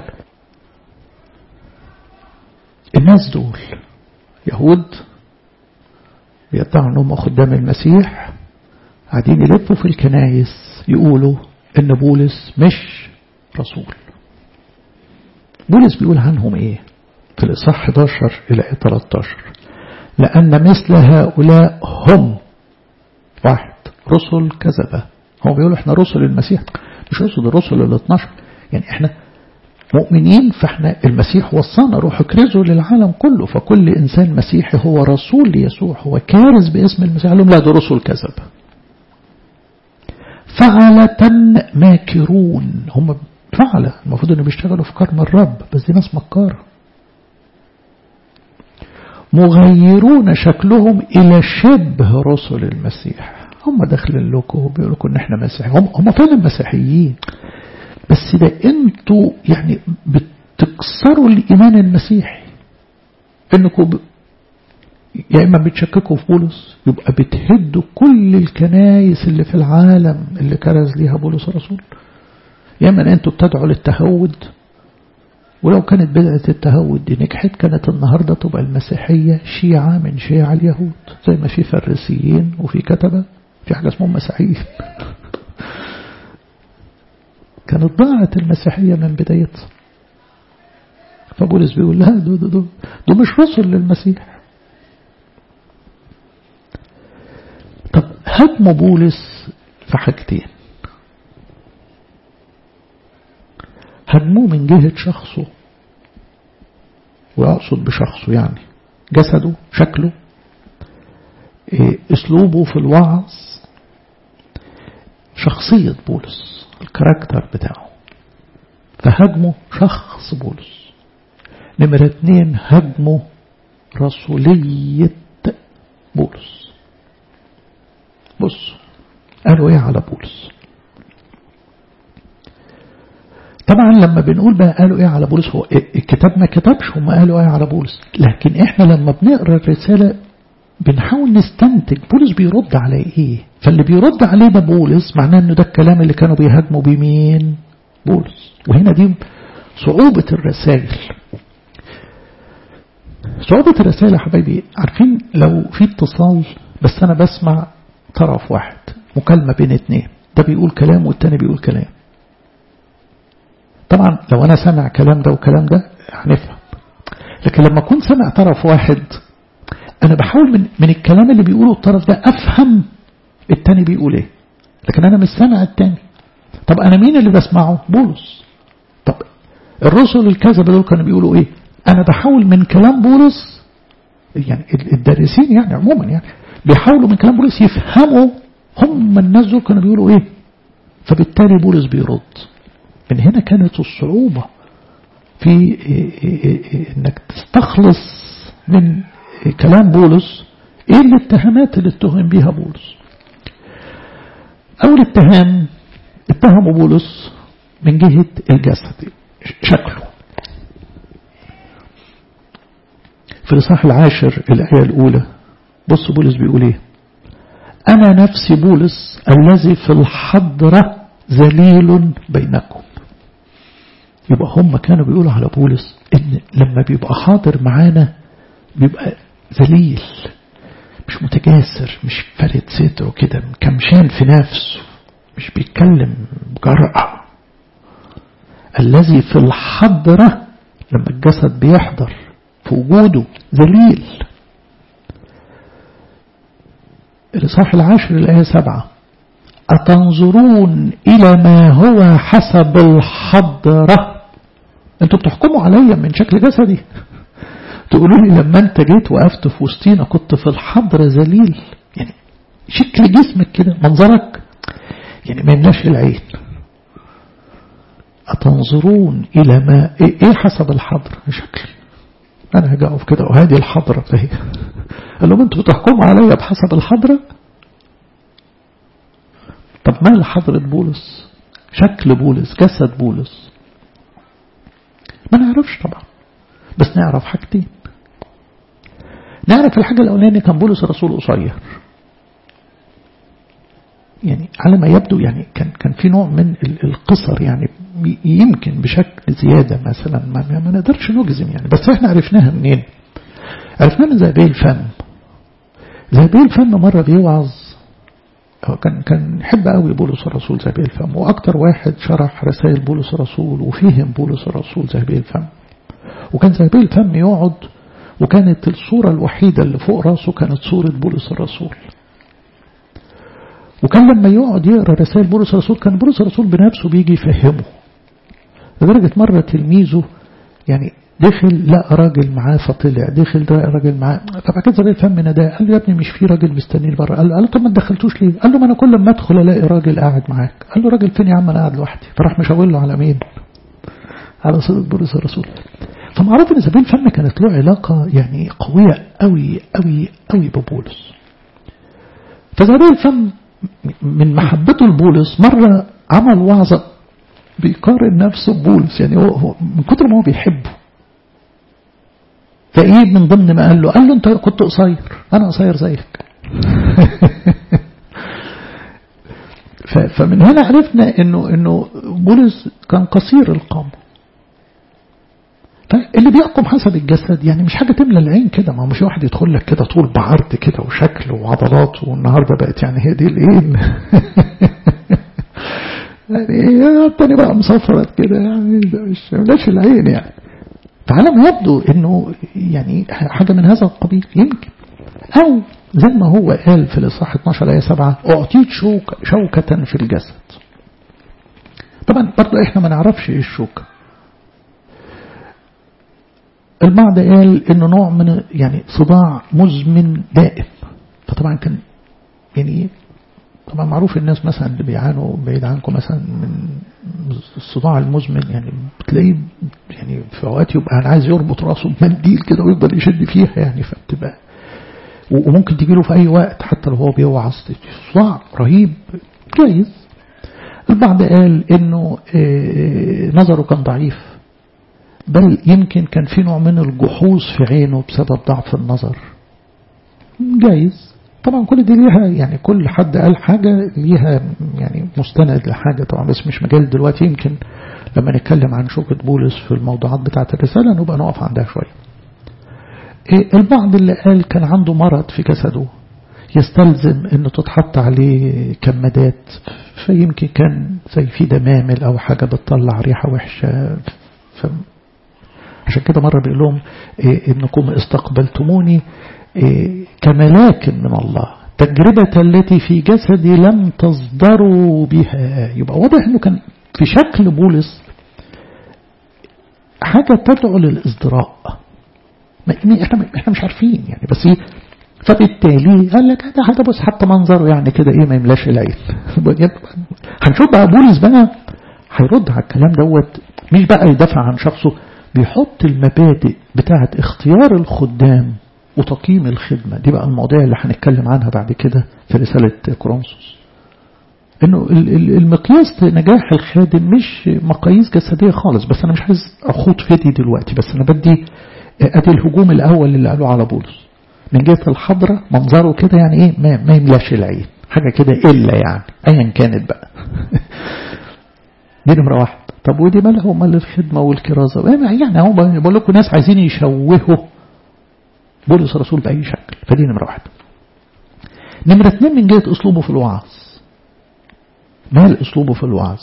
الناس دول يهود بيدعوا انهم خدام المسيح قاعدين يلفوا في الكنايس يقولوا ان بولس مش رسول بولس بيقول عنهم ايه في الإصحاح 11 إلى 13 لأن مثل هؤلاء هم واحد رسل كذبة هو بيقولوا احنا رسل المسيح مش رسل الرسل ال 12 يعني احنا مؤمنين فاحنا المسيح وصانا روح اكرزوا للعالم كله فكل انسان مسيحي هو رسول ليسوع هو كارز باسم المسيح لهم لا ده رسل كذب فعلة ماكرون هم فعلة المفروض انه بيشتغلوا في كرم الرب بس دي ناس مكاره مغيرون شكلهم إلى شبه رسل المسيح هم داخلين لكم وبيقولوا لكم ان احنا مسيحيين هم, هم فعلا مسيحيين بس ده انتوا يعني بتكسروا الايمان المسيحي انكم ب... يا اما بتشككوا في بولس يبقى بتهدوا كل الكنايس اللي في العالم اللي كرز ليها بولس الرسول يا اما انتوا بتدعوا للتهود ولو كانت بدعة التهود دي نجحت كانت النهاردة تبقى المسيحية شيعة من شيع اليهود زي ما في فريسيين وفي كتبة في حاجة اسمهم مسيحيين كانت ضاعت المسيحية من بدايتها فبولس بيقول لا دول دو, دو, دو مش رسل للمسيح طب هدم بولس في حاجتين هدموه من جهة شخصه وأقصد بشخصه يعني جسده شكله اسلوبه في الوعظ شخصية بولس الكاركتر بتاعه فهجمه شخص بولس نمرة اتنين هجمه رسولية بولس بص قالوا ايه على بولس طبعا لما بنقول بقى قالوا ايه على بولس هو الكتاب ما كتبش هم قالوا ايه على بولس لكن احنا لما بنقرا الرساله بنحاول نستنتج بولس بيرد على ايه فاللي بيرد عليه ده بولس معناه انه ده الكلام اللي كانوا بيهاجموا بمين بولس وهنا دي صعوبة الرسائل صعوبة الرسائل يا حبايبي عارفين لو في اتصال بس انا بسمع طرف واحد مكالمة بين اتنين ده بيقول كلام والتاني بيقول كلام طبعا لو انا سامع كلام ده وكلام ده هنفهم لكن لما اكون سامع طرف واحد انا بحاول من, من الكلام اللي بيقوله الطرف ده افهم التاني بيقول ايه لكن انا مش سامع التاني طب انا مين اللي بسمعه بولس طب الرسل الكذبة دول كانوا بيقولوا ايه انا بحاول من كلام بولس يعني الدارسين يعني عموما يعني بيحاولوا من كلام بولس يفهموا هم الناس دول كانوا بيقولوا ايه فبالتالي بولس بيرد من هنا كانت الصعوبة في انك تستخلص من كلام بولس ايه الاتهامات اللي اتهم بيها بولس اول اتهام اتهموا بولس من جهة الجسد شكله في الإصحاح العاشر الآية الأولى بص بولس بيقول ايه أنا نفسي بولس الذي في الحضرة ذليل بينكم يبقى هم كانوا بيقولوا على بولس ان لما بيبقى حاضر معانا بيبقى ذليل مش متجاسر مش فارد صدره كده كمشان في نفسه مش بيتكلم بجرأة الذي في الحضرة لما الجسد بيحضر في وجوده ذليل الإصحاح العاشر الآية سبعة أتنظرون إلى ما هو حسب الحضرة أنتوا بتحكموا عليا من شكل جسدي تقولوا لي لما أنت جيت وقفت في وسطينا كنت في الحضرة ذليل يعني شكل جسمك كده منظرك يعني ما يملاش العين أتنظرون إلى ما إيه حسب الحضرة شكل أنا هاجي أقف كده وهذه الحضرة فهي قال لهم أنتوا بتحكموا عليا بحسب الحضرة طب ما حضرة بولس شكل بولس جسد بولس ما نعرفش طبعا بس نعرف حاجتين نعرف الحاجة الأولانية كان بولس الرسول قصير يعني على ما يبدو يعني كان كان في نوع من القصر يعني يمكن بشكل زيادة مثلا ما, ما نقدرش نجزم يعني بس احنا عرفناها منين عرفناها من زي الفم زي الفم مرة بيوعظ كان كان يحب قوي بولس الرسول زي الفم واكتر واحد شرح رسائل بولس الرسول وفهم بولس الرسول زي الفم وكان زي الفم يقعد وكانت الصورة الوحيدة اللي فوق راسه كانت صورة بولس الرسول وكان لما يقعد يقرا رسائل بولس الرسول كان بولس الرسول بنفسه بيجي يفهمه لدرجة مرة تلميذه يعني دخل لقى راجل معاه فطلع دخل لقى راجل معاه طبعا كده زي الفم ده قال له يا ابني مش في راجل مستنيني بره قال له طب ما تدخلتوش ليه قال له ما انا كل ما ادخل الاقي راجل قاعد معاك قال له راجل فين يا عم انا قاعد لوحدي فراح مشاور له على مين على صدق بولس الرسول فمعروف ان زبيل الفم كانت له علاقة يعني قوية قوي قوي قوي ببولس فزبيل الفم من محبته لبولس مرة عمل وعظة بيقارن نفسه ببولس يعني هو, هو من كتر ما هو بيحبه فايه من ضمن ما قال له قال له انت كنت قصير انا قصير زيك فمن هنا عرفنا انه انه بولس كان قصير القامه اللي بيحكم حسب الجسد يعني مش حاجة تملى العين كده ما مش واحد يدخل لك كده طول بعرض كده وشكل وعضلات والنهاردة بقت يعني هي دي الايه يعني التاني بقى مصفرت كده يعني مش ملاش العين يعني فعلى ما يبدو انه يعني حاجة من هذا القبيل يمكن او زي ما هو قال في الإصحاح 12 آية 7 أعطيت شوك شوكة في الجسد طبعا برضه احنا ما نعرفش ايه الشوكة البعض قال انه نوع من يعني صداع مزمن دائم فطبعا كان يعني طبعا معروف الناس مثلا اللي بيعانوا بعيد عنكم مثلا من الصداع المزمن يعني بتلاقيه يعني في اوقات يبقى انا عايز يربط راسه بمنديل كده ويفضل يشد فيها يعني فبتبقى وممكن تجيله في اي وقت حتى لو هو بيوعظ صداع رهيب جايز البعض قال انه نظره كان ضعيف بل يمكن كان في نوع من الجحوظ في عينه بسبب ضعف النظر جايز طبعا كل دي ليها يعني كل حد قال حاجة ليها يعني مستند لحاجة طبعا بس مش مجال دلوقتي يمكن لما نتكلم عن شوكة بولس في الموضوعات بتاعة الرسالة نبقى نقف عندها شوية البعض اللي قال كان عنده مرض في جسده يستلزم انه تتحط عليه كمادات فيمكن كان زي في دمامل او حاجة بتطلع ريحة وحشة ف... عشان كده مرة بيقول لهم إيه انكم استقبلتموني إيه كملاك من الله تجربة التي في جسدي لم تصدروا بها يبقى واضح انه كان في شكل بولس حاجة تدعو للإصدراء احنا احنا مش عارفين يعني بس ايه فبالتالي قال لك هذا هذا بص حتى منظره يعني كده ايه ما يملاش العين هنشوف بقى بولس بقى هيرد على الكلام دوت مش بقى يدافع عن شخصه بيحط المبادئ بتاعه اختيار الخدام وتقييم الخدمة دي بقى المواضيع اللي هنتكلم عنها بعد كده في رسالة كورنثوس انه المقياس نجاح الخادم مش مقاييس جسدية خالص بس انا مش عايز اخوض في دي دلوقتي بس انا بدي ادي الهجوم الاول اللي قالوا على بولس من جهة الحضرة منظره كده يعني ايه ما, ما يملاش العين حاجة كده إلا يعني أيا كانت بقى دي نمرة واحد طب ودي مالها امال الخدمة والكرازة يعني هو بقول لكم ناس عايزين يشوهوا بولس الرسول بأي شكل فدي نمرة واحد نمرة اثنين من جهة أسلوبه في الوعظ مال أسلوبه في الوعظ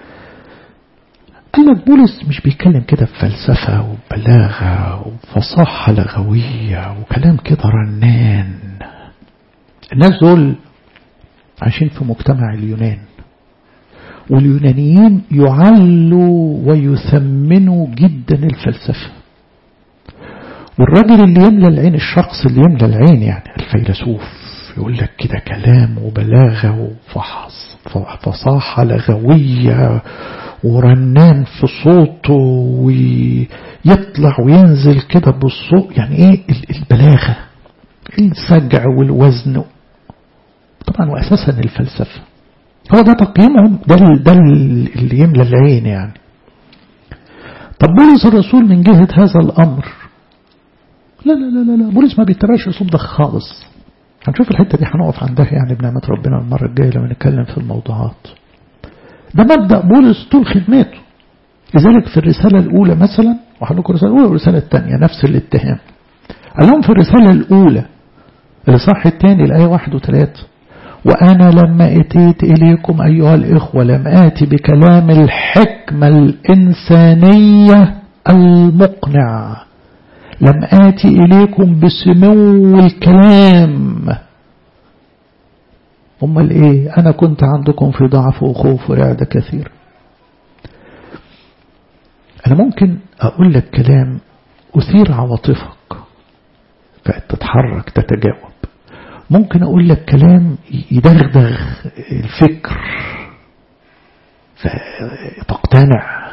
قال لك بولس مش بيتكلم كده بفلسفة وبلاغة وفصاحة لغوية وكلام كده رنان الناس دول عايشين في مجتمع اليونان واليونانيين يعلوا ويثمنوا جدا الفلسفة والراجل اللي يملى العين الشخص اللي يملى العين يعني الفيلسوف يقول لك كده كلام وبلاغة وفحص فصاحة لغوية ورنان في صوته ويطلع وينزل كده بالصوت يعني ايه البلاغة السجع والوزن طبعا واساسا الفلسفة هو ده تقييمهم ده, ده اللي يملى العين يعني طب بولس الرسول من جهة هذا الأمر لا لا لا لا, لا. بولس ما بيتبعش الأسلوب ده خالص هنشوف الحتة دي هنقف عندها يعني بنعمة ربنا المرة الجاية لما نتكلم في الموضوعات ده مبدأ بولس طول خدمته لذلك في الرسالة الأولى مثلا وهقول لكم الرسالة الأولى والرسالة الثانية نفس الاتهام قال لهم في الرسالة الأولى الإصحاح الثاني الآية واحد وثلاثة وأنا لما أتيت إليكم أيها الإخوة لم آتي بكلام الحكمة الإنسانية المقنع لم آتي إليكم بسمو الكلام أمال إيه أنا كنت عندكم في ضعف وخوف ورعدة كثير أنا ممكن أقول لك كلام أثير عواطفك فتتحرك تتجاوب ممكن أقول لك كلام يدغدغ الفكر فتقتنع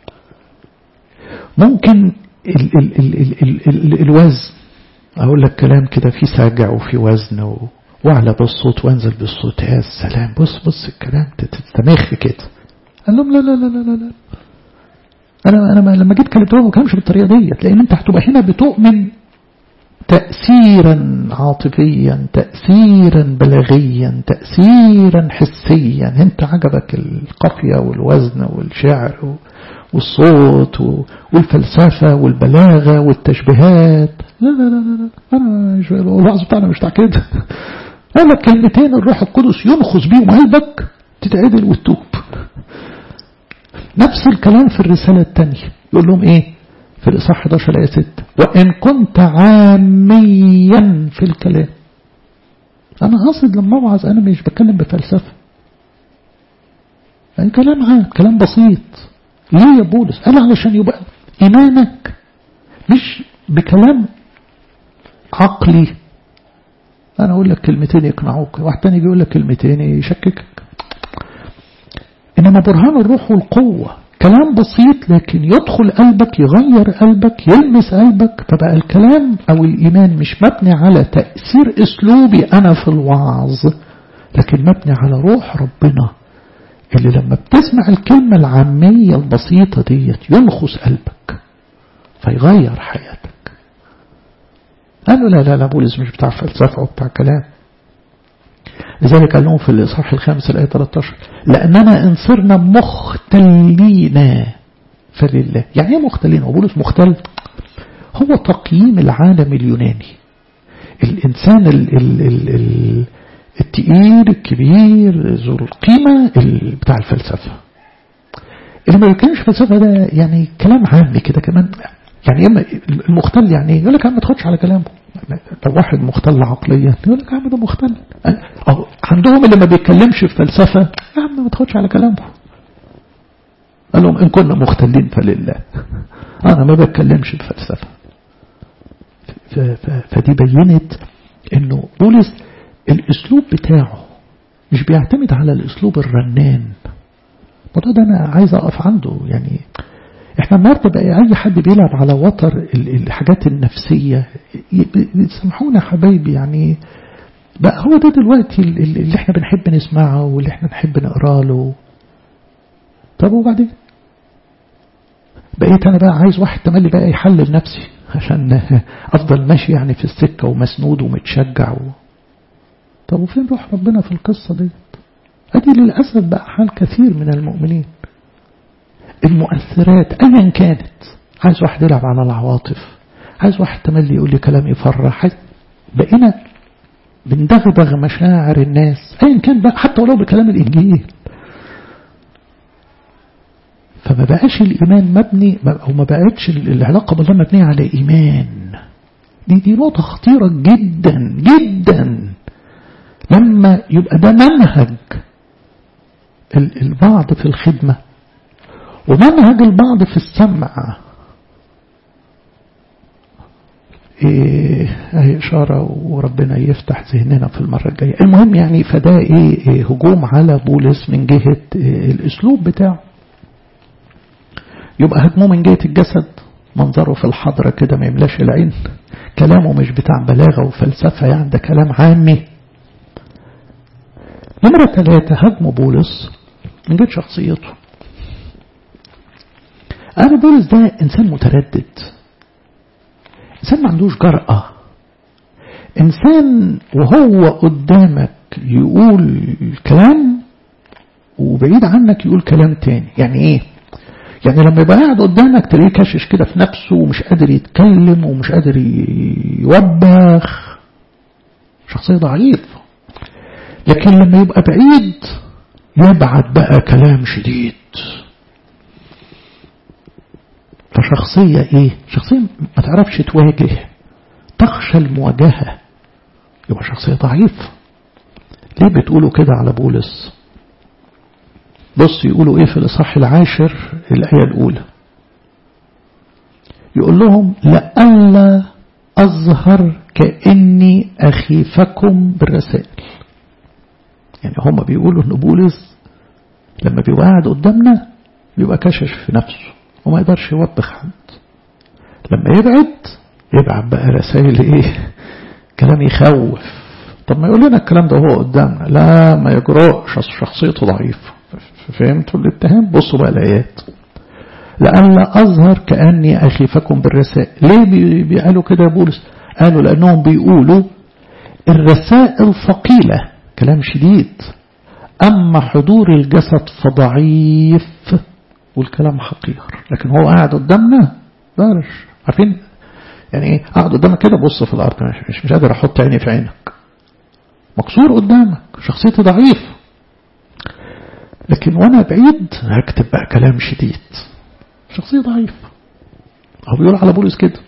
ممكن ال ال ال ال ال ال الوزن أقول لك كلام كده فيه ساجع وفي وزن و... واعلى بالصوت وانزل بالصوت يا سلام بص بص الكلام تستمخ كده قال لهم لا لا لا لا لا انا انا لما جيت كلمتهم ما كلامش بالطريقه ديت لان انت هتبقى هنا بتؤمن تأثيرا عاطفيا تأثيرا بلاغيا تأثيرا حسيا انت عجبك القافية والوزن والشعر والصوت والفلسفة والبلاغة والتشبيهات لا لا لا لا أنا مش الوعظ بتاعنا مش بتاع كده قال لك كلمتين الروح القدس ينخص بيهم قلبك تتعدل وتتوب نفس الكلام في الرسالة الثانية يقول لهم ايه في الإصحاح 11 آية 6 وإن كنت عاميا في الكلام أنا قاصد لما أوعظ أنا مش بتكلم بفلسفة يعني كلام عام كلام بسيط ليه يا بولس قال علشان يبقى إيمانك مش بكلام عقلي أنا أقول لك كلمتين يقنعوك واحد تاني يقول لك كلمتين يشككك إنما برهان الروح والقوة كلام بسيط لكن يدخل قلبك يغير قلبك يلمس قلبك فبقى الكلام أو الإيمان مش مبني على تأثير أسلوبي أنا في الوعظ لكن مبني على روح ربنا اللي لما بتسمع الكلمة العامية البسيطة ديت يلخص قلبك فيغير حياتك قالوا لا لا لا بولس مش بتاع فلسفة وبتاع كلام لذلك قال لهم في الإصحاح الخامس الآية 13 لأننا إن صرنا مختلين فلله يعني ايه مختلين وبولس مختل هو تقييم العالم اليوناني الإنسان ال ال ال ال التقيل الكبير ذو القيمة بتاع الفلسفة اللي ما بيتكلمش فلسفة ده يعني كلام عام كده كمان يعني اما المختل يعني يقول لك يا عم ما تاخدش على كلامه لو واحد مختل عقليا يقول لك يا عم ده مختل أو عندهم اللي ما بيتكلمش في فلسفة يا عم ما تاخدش على كلامه قال لهم إن كنا مختلين فلله أنا ما بتكلمش بفلسفة فدي بينت إنه بولس الأسلوب بتاعه مش بيعتمد على الأسلوب الرنان الموضوع ده أنا عايز أقف عنده يعني احنا النهارده بقى اي حد بيلعب على وتر الحاجات النفسيه سامحونا حبايبي يعني بقى هو ده دلوقتي اللي احنا بنحب نسمعه واللي احنا نحب نقرا له طب وبعدين بقيت انا بقى عايز واحد تملي بقى يحلل نفسي عشان افضل ماشي يعني في السكه ومسنود ومتشجع و... طب وفين روح ربنا في القصه ديت ادي للاسف بقى حال كثير من المؤمنين المؤثرات ايا كانت عايز واحد يلعب على العواطف عايز واحد تملي يقول لي كلام يفرح بقينا بندغدغ مشاعر الناس ايا كان بقى حتى ولو بكلام الانجيل فما بقاش الايمان مبني او ما بقتش العلاقه بالله مبنيه على ايمان دي دي نقطه خطيره جدا جدا لما يبقى ده منهج البعض في الخدمه ومنهج البعض في السمع ايه اهي اشاره وربنا يفتح ذهننا في المره الجايه المهم يعني فده ايه, إيه هجوم على بولس من جهه إيه الاسلوب بتاعه يبقى هجمه من جهه الجسد منظره في الحضره كده ما يملاش العين كلامه مش بتاع بلاغه وفلسفه يعني ده كلام عامي نمرة ثلاثة هجم بولس من جهة شخصيته أنا بولس ده إنسان متردد إنسان ما عندوش جرأة إنسان وهو قدامك يقول كلام وبعيد عنك يقول كلام تاني يعني إيه يعني لما يبقى قاعد قدامك تلاقيه كاشش كده في نفسه ومش قادر يتكلم ومش قادر يوبخ شخصية ضعيف لكن لما يبقى بعيد يبعت بقى كلام شديد فشخصية ايه شخصية ما تعرفش تواجه تخشى المواجهة يبقى شخصية ضعيفة ليه بتقولوا كده على بولس بص يقولوا ايه في الاصحاح العاشر الآية الأولى يقول لهم لألا أظهر كأني أخيفكم بالرسائل يعني هم بيقولوا ان بولس لما بيبقى قاعد قدامنا بيبقى كشش في نفسه وما يقدرش يوبخ حد لما يبعد يبعت بقى رسائل ايه كلام يخوف طب ما يقول لنا الكلام ده هو قدامنا لا ما يجرؤش شخصيته ضعيفة فهمتوا الاتهام بصوا بقى الآيات لألا أظهر كأني أخيفكم بالرسائل ليه بيقالوا كده يا بولس قالوا لأنهم بيقولوا الرسائل ثقيلة كلام شديد أما حضور الجسد فضعيف والكلام حقير لكن هو قاعد قدامنا دارش عارفين يعني ايه قاعد قدامك كده بص في الارض مش مش قادر احط عيني في عينك مكسور قدامك شخصيتي ضعيف لكن وانا بعيد هكتب بقى كلام شديد شخصية ضعيف هو بيقول على بولس كده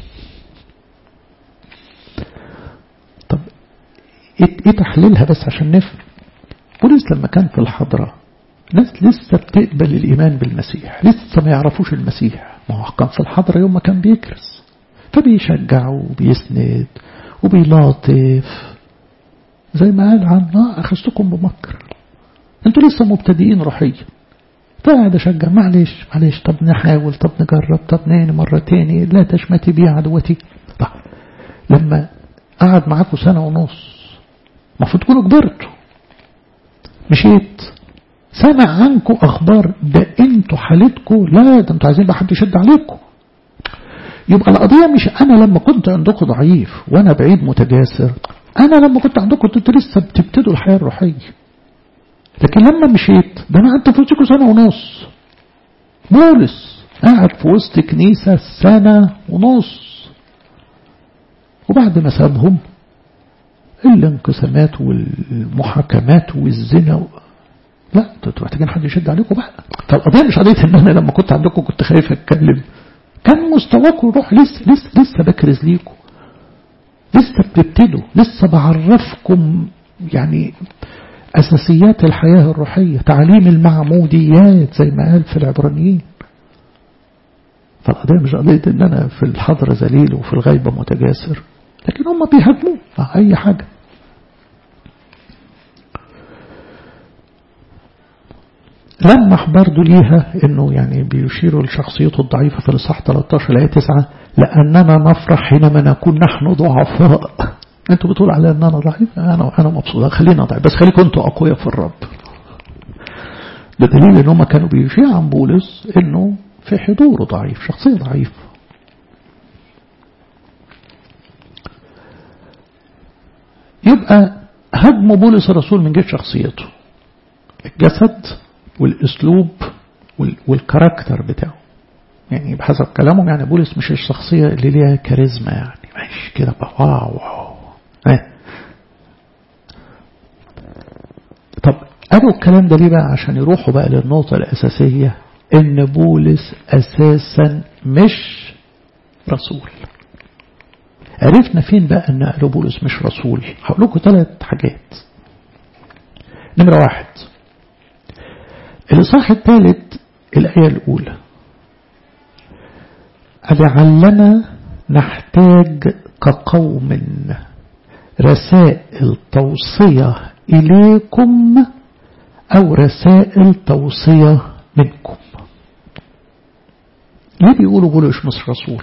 طب ايه تحليلها بس عشان نفهم بولس لما كان في الحضرة ناس لسه بتقبل الإيمان بالمسيح لسه ما يعرفوش المسيح ما هو كان في الحضرة يوم ما كان بيكرس فبيشجع وبيسند وبيلاطف زي ما قال عنه أخذتكم بمكر انتوا لسه مبتدئين روحيا فقعد أشجع معلش معلش طب نحاول طب نجرب طب ناني مرة تاني لا تشمتي بي عدوتي طب لما قعد معاكم سنة ونص المفروض تكونوا كبرتوا مشيت سمع عنكم أخبار ده انتوا حالتكم لا ده انتوا عايزين بقى حد يشد عليكم يبقى القضية مش أنا لما كنت عندكم ضعيف وأنا بعيد متجاسر أنا لما كنت عندكم كنتوا لسه بتبتدوا الحياة الروحية لكن لما مشيت ده أنا قعدت في وسطكم سنة ونص بولس قاعد في وسط كنيسة سنة ونص وبعد ما سابهم الانقسامات والمحاكمات والزنا و... لا انتوا محتاجين حد يشد عليكم بقى فالقضيه مش قضيه ان انا لما كنت عندكم كنت خايف اتكلم كان مستواكم روح لسه لسه لسه بكرز ليكم لسه بتبتدوا لسه بعرفكم يعني اساسيات الحياه الروحيه تعليم المعموديات زي ما قال في العبرانيين فالقضيه مش قضيه ان انا في الحضره ذليل وفي الغيبه متجاسر لكن هم بيهاجموا اي حاجه لمح برضو ليها انه يعني بيشيروا لشخصيته الضعيفة في الإصحاح 13 الآية 9 لأننا نفرح حينما نكون نحن ضعفاء انتوا بتقول على ان انا ضعيف انا انا مبسوط خلينا ضعيف بس خليكم انتوا اقوياء في الرب ده دليل ان هم كانوا بيشيع عن بولس انه في حضوره ضعيف شخصية ضعيفة يبقى هدم بولس الرسول من جهة شخصيته الجسد والاسلوب والكاركتر بتاعه يعني بحسب كلامهم يعني بولس مش الشخصية اللي ليها كاريزما يعني مش كده بقى واو واو اه. طب قالوا الكلام ده ليه بقى عشان يروحوا بقى للنقطة الأساسية إن بولس أساسا مش رسول عرفنا فين بقى أن قالوا بولس مش رسول هقول لكم ثلاث حاجات نمرة واحد الإصحاح الثالث الآية الأولى لعلنا نحتاج كقوم رسائل توصية إليكم أو رسائل توصية منكم ليه بيقولوا بولس مش رسول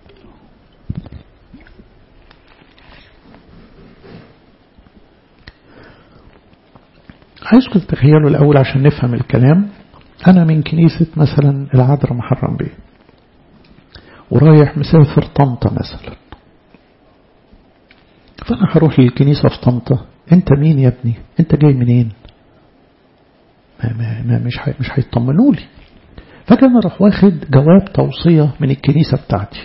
عايزكم تتخيلوا الأول عشان نفهم الكلام أنا من كنيسة مثلا العذراء محرم بيه ورايح مسافر طنطا مثلا فأنا هروح للكنيسة في طنطا أنت مين يا ابني أنت جاي منين ما ما ما مش حي مش هيطمنوا لي فكان اروح واخد جواب توصية من الكنيسة بتاعتي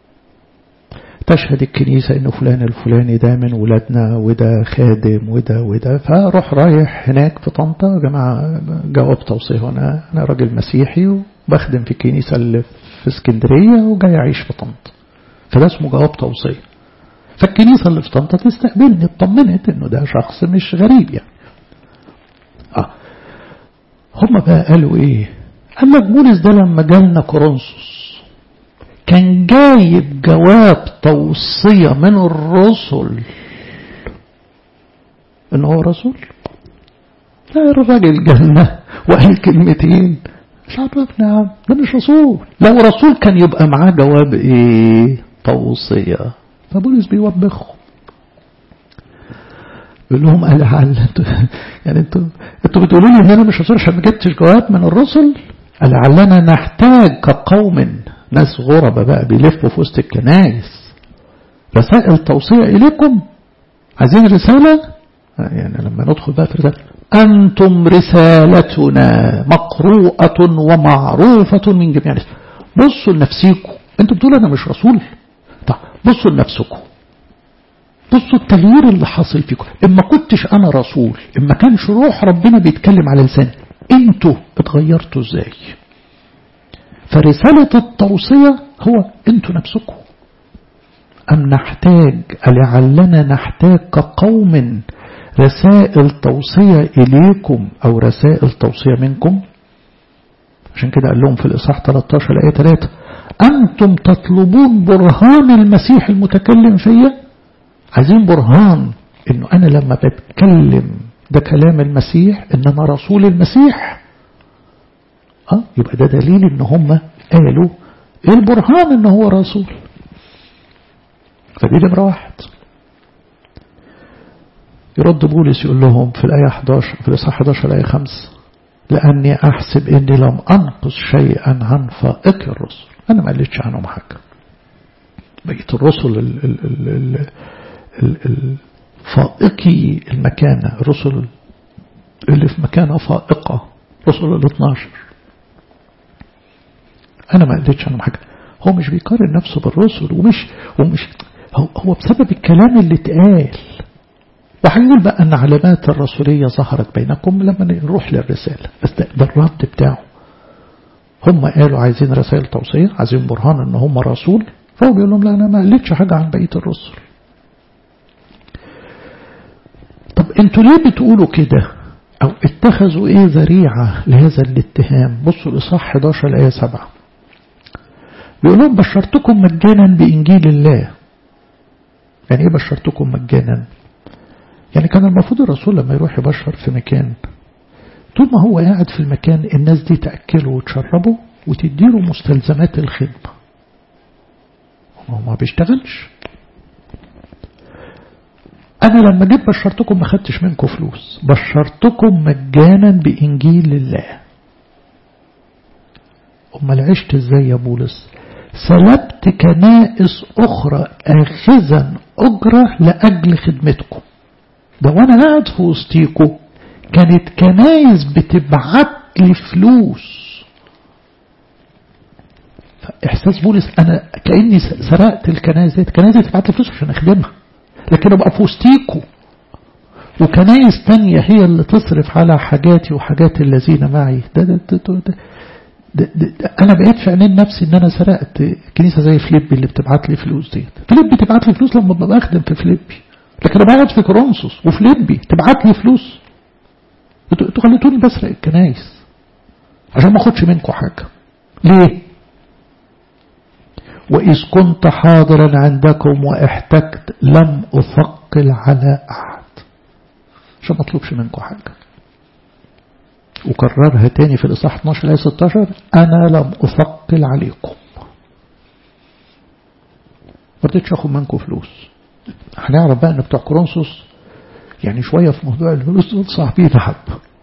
تشهد الكنيسة انه فلان الفلاني ده من ولادنا وده خادم وده وده فاروح رايح هناك في طنطا يا جماعة جواب توصية انا انا راجل مسيحي وبخدم في الكنيسة اللي في اسكندرية وجاي اعيش في طنطا فده اسمه جواب توصية فالكنيسة اللي في طنطا تستقبلني اطمنت انه ده شخص مش غريب يعني اه هم بقى قالوا ايه قال لك بولس ده لما جالنا كورنثوس كان جايب جواب توصية من الرسل ان هو رسول لا الراجل جالنا وقال كلمتين مش عرفنا يا عم ده مش رسول لو رسول كان يبقى معاه جواب ايه توصية فبولس بيوبخهم يقول لهم قال هل انتوا يعني انتوا انتوا بتقولوا لي ان انا مش رسول عشان ما جبتش جواب من الرسل قال لعلنا نحتاج كقوم ناس غربة بقى بيلفوا في وسط الكنائس رسائل توصية إليكم عايزين رسالة يعني لما ندخل بقى في رسالة أنتم رسالتنا مقروءة ومعروفة من جميع الناس بصوا لنفسيكم انتوا بتقولوا أنا مش رسول طب بصوا لنفسكم بصوا التغيير اللي حاصل فيكم إما كنتش أنا رسول إما كانش روح ربنا بيتكلم على لساني انتوا اتغيرتوا ازاي فرسالة التوصية هو انتوا نفسكم أم نحتاج لعلنا نحتاج كقوم رسائل توصية إليكم أو رسائل توصية منكم عشان كده قال لهم في الإصحاح 13 الآية 3 أنتم تطلبون برهان المسيح المتكلم فيا عايزين برهان إنه أنا لما بتكلم ده كلام المسيح إن أنا رسول المسيح أه يبقى ده دليل إن هم قالوا إيه البرهان إن هو رسول فدي نمرة واحد يرد بولس يقول لهم في الآية 11 في الإصحاح 11 الآية 5 لأني أحسب إني لم أنقص شيئا عن فائق الرسل أنا ما قلتش عنهم حاجة بقية الرسل ال ال ال ال ال ال فائقي المكانة الرسل اللي في مكانة فائقة رسل ال 12 أنا ما قلتش عنهم حاجة هو مش بيقارن نفسه بالرسل ومش ومش هو, هو بسبب الكلام اللي اتقال وهنقول بقى أن علامات الرسولية ظهرت بينكم لما نروح للرسالة بس ده, ده الرد بتاعه هم قالوا عايزين رسائل توصية عايزين برهان ان هم رسول فهو بيقول لهم لا أنا ما قلتش حاجة عن بقية الرسل طب انتوا ليه بتقولوا كده أو اتخذوا ايه ذريعة لهذا الاتهام بصوا الإصحاح 11 الآية 7 بيقول لهم بشرتكم مجانا بإنجيل الله يعني ايه بشرتكم مجانا يعني كان المفروض الرسول لما يروح يبشر في مكان طول ما هو قاعد في المكان الناس دي تأكله وتشربه وتديله مستلزمات الخدمة هو ما بيشتغلش أنا لما جيت بشرتكم ما خدتش منكم فلوس بشرتكم مجانا بإنجيل الله أمال عشت إزاي يا بولس سلبت كنائس أخرى آخذا أجرة لأجل خدمتكم ده وأنا قاعد في وسطيكم كانت كنايس بتبعت لي فلوس إحساس بولس أنا كأني سرقت الكنايس دي الكنايس دي تبعت لي فلوس عشان أخدمها لكن أبقى في وسطيكم وكنايس تانية هي اللي تصرف على حاجاتي وحاجات الذين معي ده ده ده, ده, ده ده ده ده أنا بقيت في عينين نفسي إن أنا سرقت كنيسة زي فليبي اللي بتبعت لي فلوس دي فليبي تبعت لي فلوس لما ببقى أخدم في فليبي لكن أنا بقعد في كورنثوس وفليبي تبعت لي فلوس انتوا خليتوني بسرق الكنايس عشان ما اخدش منكم حاجة ليه وإذ كنت حاضرا عندكم واحتجت لم أثقل على أحد عشان ما اطلبش منكم حاجة وكررها تاني في الإصحاح 12 آية 16 أنا لم أثقل عليكم ما رضيتش أخد منكم فلوس هنعرف بقى أن بتوع كورنثوس يعني شوية في موضوع الفلوس دول صاحبي ذهب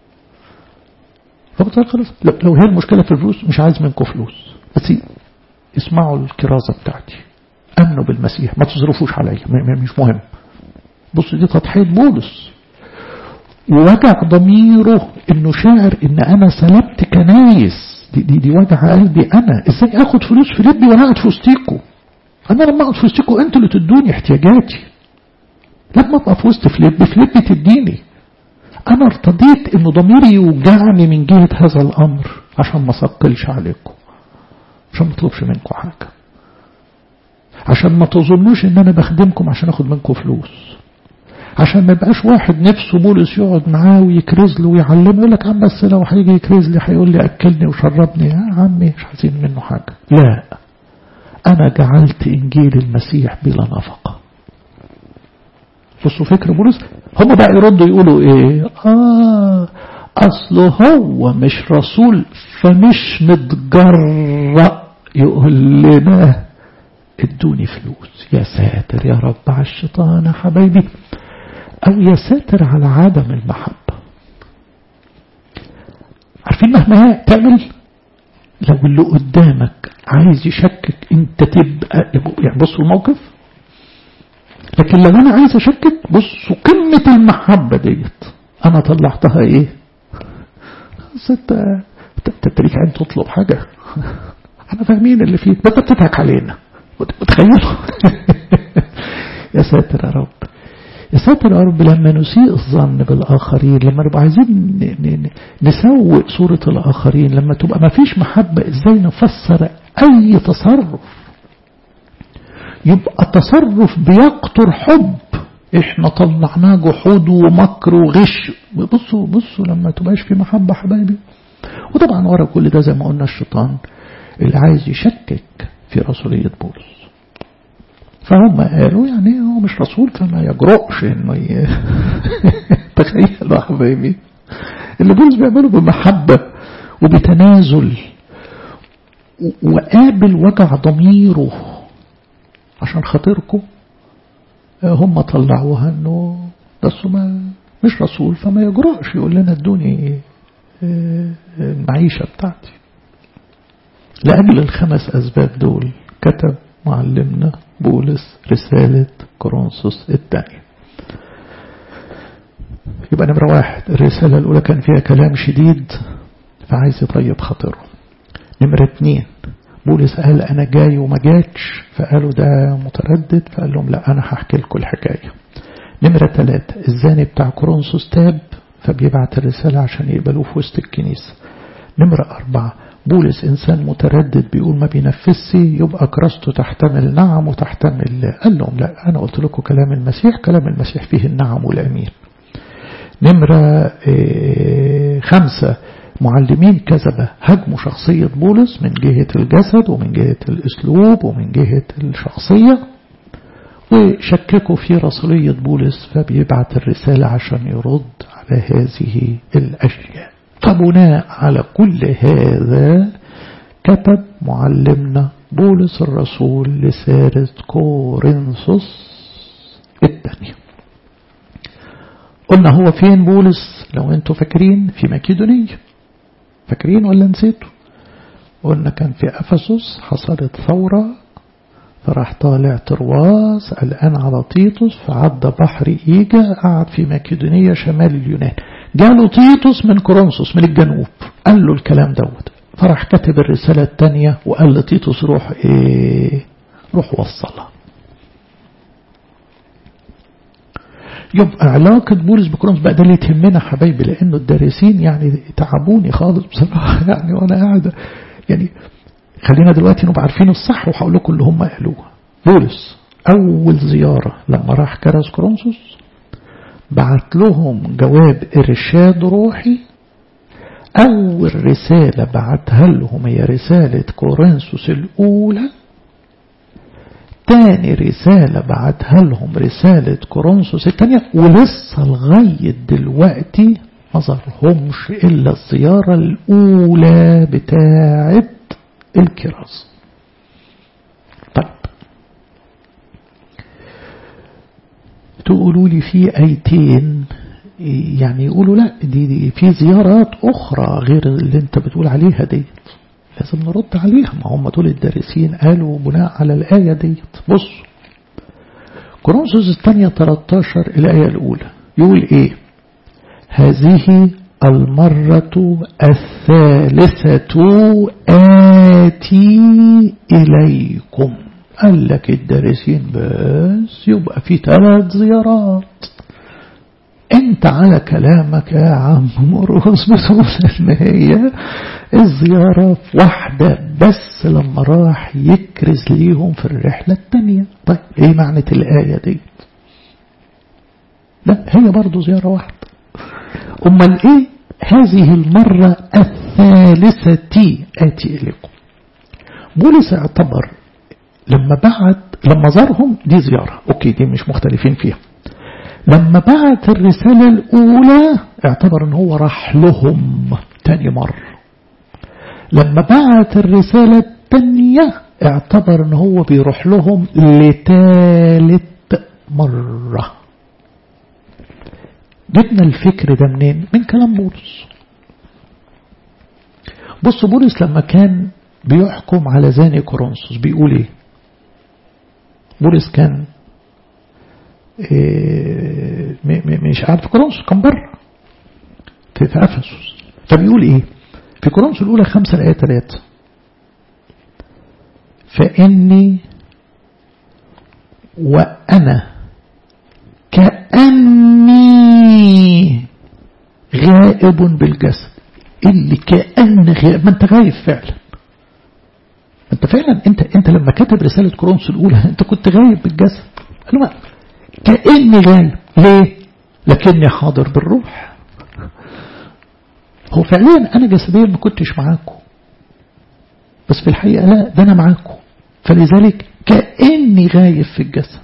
فبطل خلاص لو هي المشكلة في الفلوس مش عايز منكم فلوس بس اسمعوا الكرازة بتاعتي أمنوا بالمسيح ما تصرفوش عليا مش مهم بص دي تضحية بولس ووجع ضميره انه شاعر ان انا سلبت كنايس دي, دي, دي وجع قلبي انا ازاي اخد فلوس في ربي وانا قاعد في وسطيكوا انا لما اقعد في وسطيكوا انتوا اللي تدوني احتياجاتي لما ابقى في وسط فليب فليب تديني انا ارتضيت ان ضميري يوجعني من جهة هذا الامر عشان ما اثقلش عليكم عشان ما اطلبش منكم حاجة عشان ما تظنوش ان انا بخدمكم عشان اخد منكم فلوس عشان ما يبقاش واحد نفسه بولس يقعد معاه ويكرز له ويعلمه يقول لك عم بس لو هيجي يكرز لي هيقول لي اكلني وشربني يا عمي مش عايزين منه حاجة لا انا جعلت انجيل المسيح بلا نفقه بصوا فكر بولس هم بقى يردوا يقولوا ايه اه اصله هو مش رسول فمش متجرأ يقول لنا ادوني فلوس يا ساتر يا رب على الشيطان يا حبايبي او يا ساتر على عدم المحبة عارفين مهما تعمل لو اللي قدامك عايز يشكك انت تبقى يعني بصوا الموقف لكن لو انا عايز اشكك بصوا قمة المحبة ديت انا طلعتها ايه انت انت ليك عين تطلب حاجة احنا فاهمين اللي فيه ده بتضحك علينا متخيلوا يا ساتر يا رب يا ساتر يا رب لما نسيء الظن بالآخرين لما نبقى عايزين نسوق صورة الآخرين لما تبقى ما فيش محبة ازاي نفسر أي تصرف يبقى تصرف بيقطر حب احنا طلعناه جحود ومكر وغش بصوا بصوا لما تبقاش في محبة حبايبي وطبعا ورا كل ده زي ما قلنا الشيطان اللي عايز يشكك في رسولية بولس فهم قالوا يعني هو مش رسول فما يجرؤش انه ي... تخيلوا حبايبي اللي بولس بيعمله بمحبة وبتنازل وقابل وجع ضميره عشان خاطركم هم طلعوها انه بس ما مش رسول فما يجرؤش يقول لنا ادوني المعيشة بتاعتي لأجل الخمس أسباب دول كتب معلمنا بولس رسالة كورنثوس الثانية يبقى نمرة واحد الرسالة الأولى كان فيها كلام شديد فعايز يطيب خاطره نمرة اتنين بولس قال أنا جاي وما جاتش فقالوا ده متردد فقال لهم لا أنا هحكي لكم الحكاية نمرة ثلاثة الزاني بتاع كورنثوس تاب فبيبعت الرسالة عشان يقبلوه في وسط الكنيسة نمرة أربعة بولس إنسان متردد بيقول ما بينفذش يبقى كراسته تحتمل نعم وتحتمل قال لهم لا أنا قلت لكم كلام المسيح كلام المسيح فيه النعم والأمين نمرة خمسة معلمين كذبة هجموا شخصية بولس من جهة الجسد ومن جهة الأسلوب ومن جهة الشخصية وشككوا في رسولية بولس فبيبعت الرسالة عشان يرد على هذه الأشياء فبناء على كل هذا كتب معلمنا بولس الرسول لسارة كورنثوس الثانية قلنا هو فين بولس لو انتوا فاكرين في مكيدونية فاكرين ولا نسيتوا قلنا كان في أفسس حصلت ثورة فراح طالع ترواس قلقان على تيتوس فعدى بحر إيجا قعد في مكيدونية شمال اليونان جاله تيتوس من كورنثوس من الجنوب قال له الكلام دوت فراح كتب الرسالة الثانية وقال لتيتوس روح ايه روح وصلها يبقى علاقة بولس بكورنثوس بقى ده اللي تهمنا حبايبي لأنه الدارسين يعني تعبوني خالص بصراحة يعني وأنا قاعد يعني خلينا دلوقتي نبقى عارفين الصح وهقول لكم اللي هم قالوه بولس أول زيارة لما راح كرس كورنثوس بعت لهم جواب إرشاد روحي أول رسالة بعتها لهم هي رسالة كورنثوس الأولى تاني رسالة بعتها لهم رسالة كورنثوس الثانية ولسه لغاية دلوقتي ما ظهرهمش إلا الزيارة الأولى بتاعة الكراسة طيب تقولوا لي في ايتين يعني يقولوا لا دي, دي في زيارات اخرى غير اللي انت بتقول عليها ديت لازم نرد عليها ما هم دول الدارسين قالوا بناء على الآية ديت بص كورنثوس الثانية 13 الآية الأولى يقول إيه هذه المرة الثالثة آتي إليكم قال لك الدارسين بس يبقى في ثلاث زيارات انت على كلامك يا عم مرقص بتوصل ان هي الزيارة واحدة بس لما راح يكرز ليهم في الرحلة الثانية طيب ايه معنى الآية دي لا هي برضو زيارة واحدة امال ايه هذه المرة الثالثة آتي إليكم بولس اعتبر لما بعت لما زارهم دي زيارة اوكي دي مش مختلفين فيها لما بعت الرسالة الأولى اعتبر ان هو راح لهم تاني مرة لما بعت الرسالة الثانية اعتبر ان هو بيروح لهم لثالث مرة جبنا الفكر ده منين من كلام بولس بص بولس لما كان بيحكم على زاني كورنثوس بيقول ايه بولس كان إيه مش قاعد في كورنثوس كان بره في افسس فبيقول ايه في كورنثوس الاولى خمسة الايه ثلاثة فاني وانا كاني غائب بالجسد اللي كأن غائب ما انت غايب فعلا انت فعلا انت انت لما كتب رسالة كورنثوس الأولى انت كنت غايب بالجسد قال له كأني غايب ليه؟ لكني حاضر بالروح هو فعليا أنا جسديا ما كنتش معاكم بس في الحقيقة لا ده أنا معاكم فلذلك كأني غايب في الجسد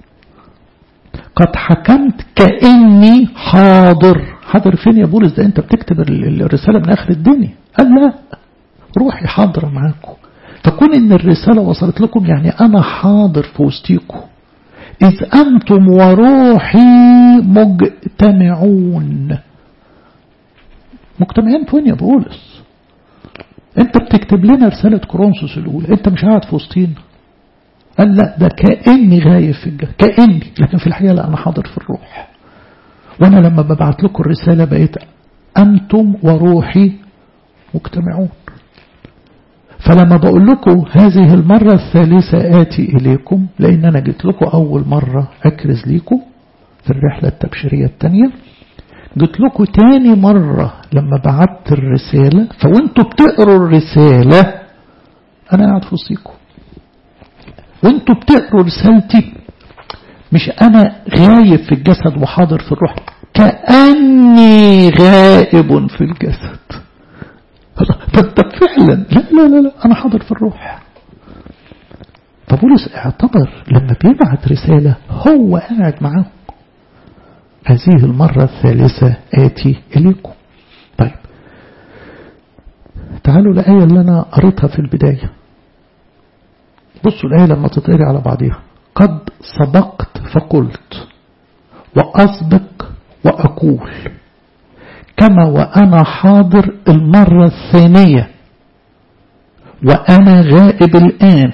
قد حكمت كأني حاضر حاضر فين يا بولس ده انت بتكتب الرسالة من آخر الدنيا قال لا روحي حاضرة معاكم فكون ان الرسالة وصلت لكم يعني انا حاضر في وسطيكم إذ أنتم وروحي مجتمعون مجتمعين فين يا بولس انت بتكتب لنا رسالة كورنثوس الأولى انت مش قاعد في وسطينا قال لا ده كأني غايب في الجهة كأني لكن في الحقيقة لا أنا حاضر في الروح وأنا لما ببعت لكم الرسالة بقيت أنتم وروحي مجتمعون فلما بقول لكم هذه المرة الثالثة آتي إليكم لأن أنا جيت لكم أول مرة أكرز ليكم في الرحلة التبشيرية الثانية جيت لكم تاني مرة لما بعت الرسالة فوانتوا بتقروا الرسالة أنا قاعد في وسطيكم وانتوا بتقروا رسالتي مش أنا غايب في الجسد وحاضر في الروح كأني غائب في الجسد طب فعلا لا لا لا لا أنا حاضر في الروح فبولس اعتبر لما بيبعت رسالة هو قاعد معاهم هذه المرة الثالثة آتي إليكم طيب تعالوا الآية اللي أنا قريتها في البداية بصوا الآية لما تتقري على بعضها قد سبقت فقلت وأسبق وأقول كما وأنا حاضر المرة الثانية وأنا غائب الآن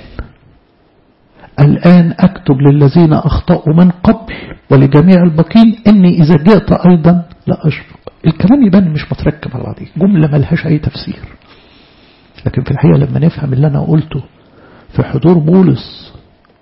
الآن أكتب للذين أخطأوا من قبل ولجميع الباقين إني إذا جئت أيضا لا أشفق الكلام يبان مش متركب على بعضه جملة ملهاش أي تفسير لكن في الحقيقة لما نفهم اللي أنا قلته في حضور بولس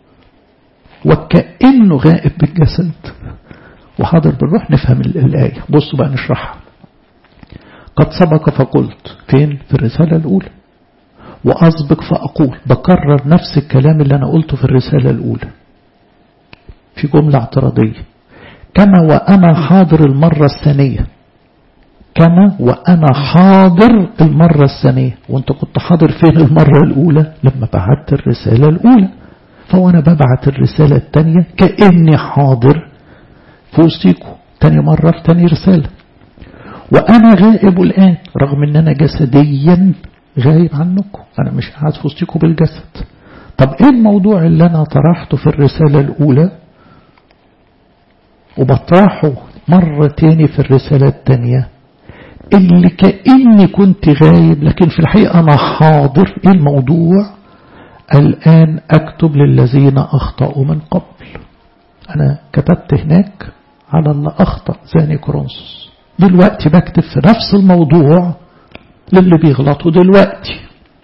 وكأنه غائب بالجسد وحاضر بالروح نفهم الآية بصوا بقى نشرحها قد سبق فقلت فين في الرسالة الأولى وأسبق فأقول بكرر نفس الكلام اللي أنا قلته في الرسالة الأولى في جملة اعتراضية كما وأنا حاضر المرة الثانية كما وأنا حاضر المرة الثانية وانت كنت حاضر فين المرة الأولى لما بعت الرسالة الأولى فوانا ببعت الرسالة الثانية كأني حاضر في وسطيكم تاني مرة في تاني رسالة وأنا غائب الآن رغم أن أنا جسديا غايب عنكم أنا مش قاعد في وسطكم بالجسد طب إيه الموضوع اللي أنا طرحته في الرسالة الأولى وبطرحه مرة تاني في الرسالة الثانية اللي كأني كنت غايب لكن في الحقيقة أنا حاضر إيه الموضوع الآن أكتب للذين أخطأوا من قبل أنا كتبت هناك على اللي أخطأ زاني كورنثوس دلوقتي بكتب في نفس الموضوع للي بيغلطوا دلوقتي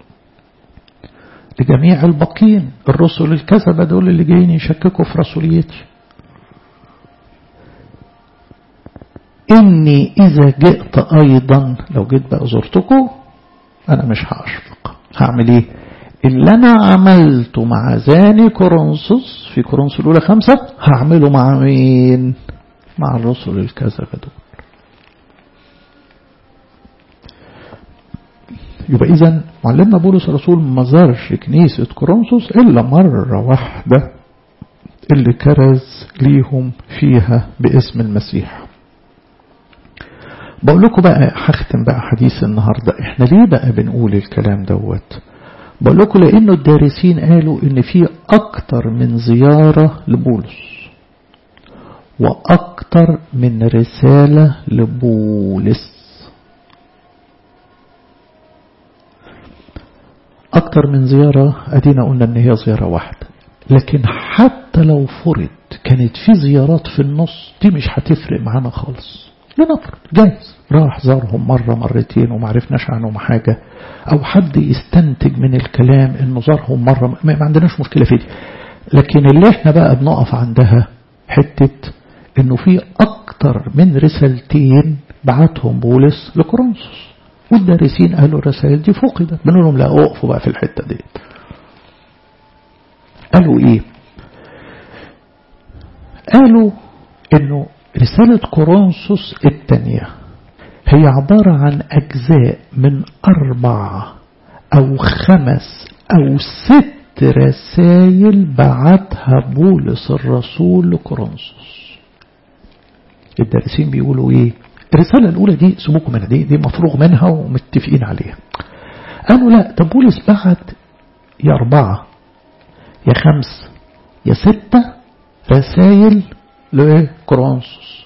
لجميع الباقين الرسل الكذبة دول اللي جايين يشككوا في رسوليتي إني إذا جئت أيضا لو جيت بقى زرتكم أنا مش هأشفق هعمل إيه اللي أنا عملته مع زاني كورنثوس في كورنثوس الأولى خمسة هعمله مع مين مع الرسل الكذبة دول يبقى إذا معلمنا بولس الرسول ما زارش كنيسة كورنثوس إلا مرة واحدة اللي كرز ليهم فيها باسم المسيح بقول لكم بقى هختم بقى حديث النهاردة احنا ليه بقى بنقول الكلام دوت بقول لكم لانه الدارسين قالوا ان في اكتر من زيارة لبولس واكتر من رسالة لبولس أكتر من زيارة أدينا قلنا إن هي زيارة واحدة لكن حتى لو فرض كانت في زيارات في النص دي مش هتفرق معانا خالص لنفرض جايز راح زارهم مرة مرتين وما عرفناش عنهم حاجة أو حد يستنتج من الكلام إنه زارهم مرة ما عندناش مشكلة في دي لكن اللي احنا بقى بنقف عندها حتة إنه في أكتر من رسالتين بعتهم بولس لكورنثوس والدارسين قالوا الرسائل دي فقدت بنقول لهم لا اقفوا بقى في الحتة دي قالوا ايه قالوا انه رسالة كورنثوس الثانية هي عبارة عن أجزاء من أربع أو خمس أو ست رسائل بعتها بولس الرسول لكورنثوس الدارسين بيقولوا ايه الرسالة الأولى دي سيبوكم منها دي دي مفروغ منها ومتفقين عليها قالوا لا ده بولس بعت يا أربعة يا خمس يا ستة رسائل لكورنثوس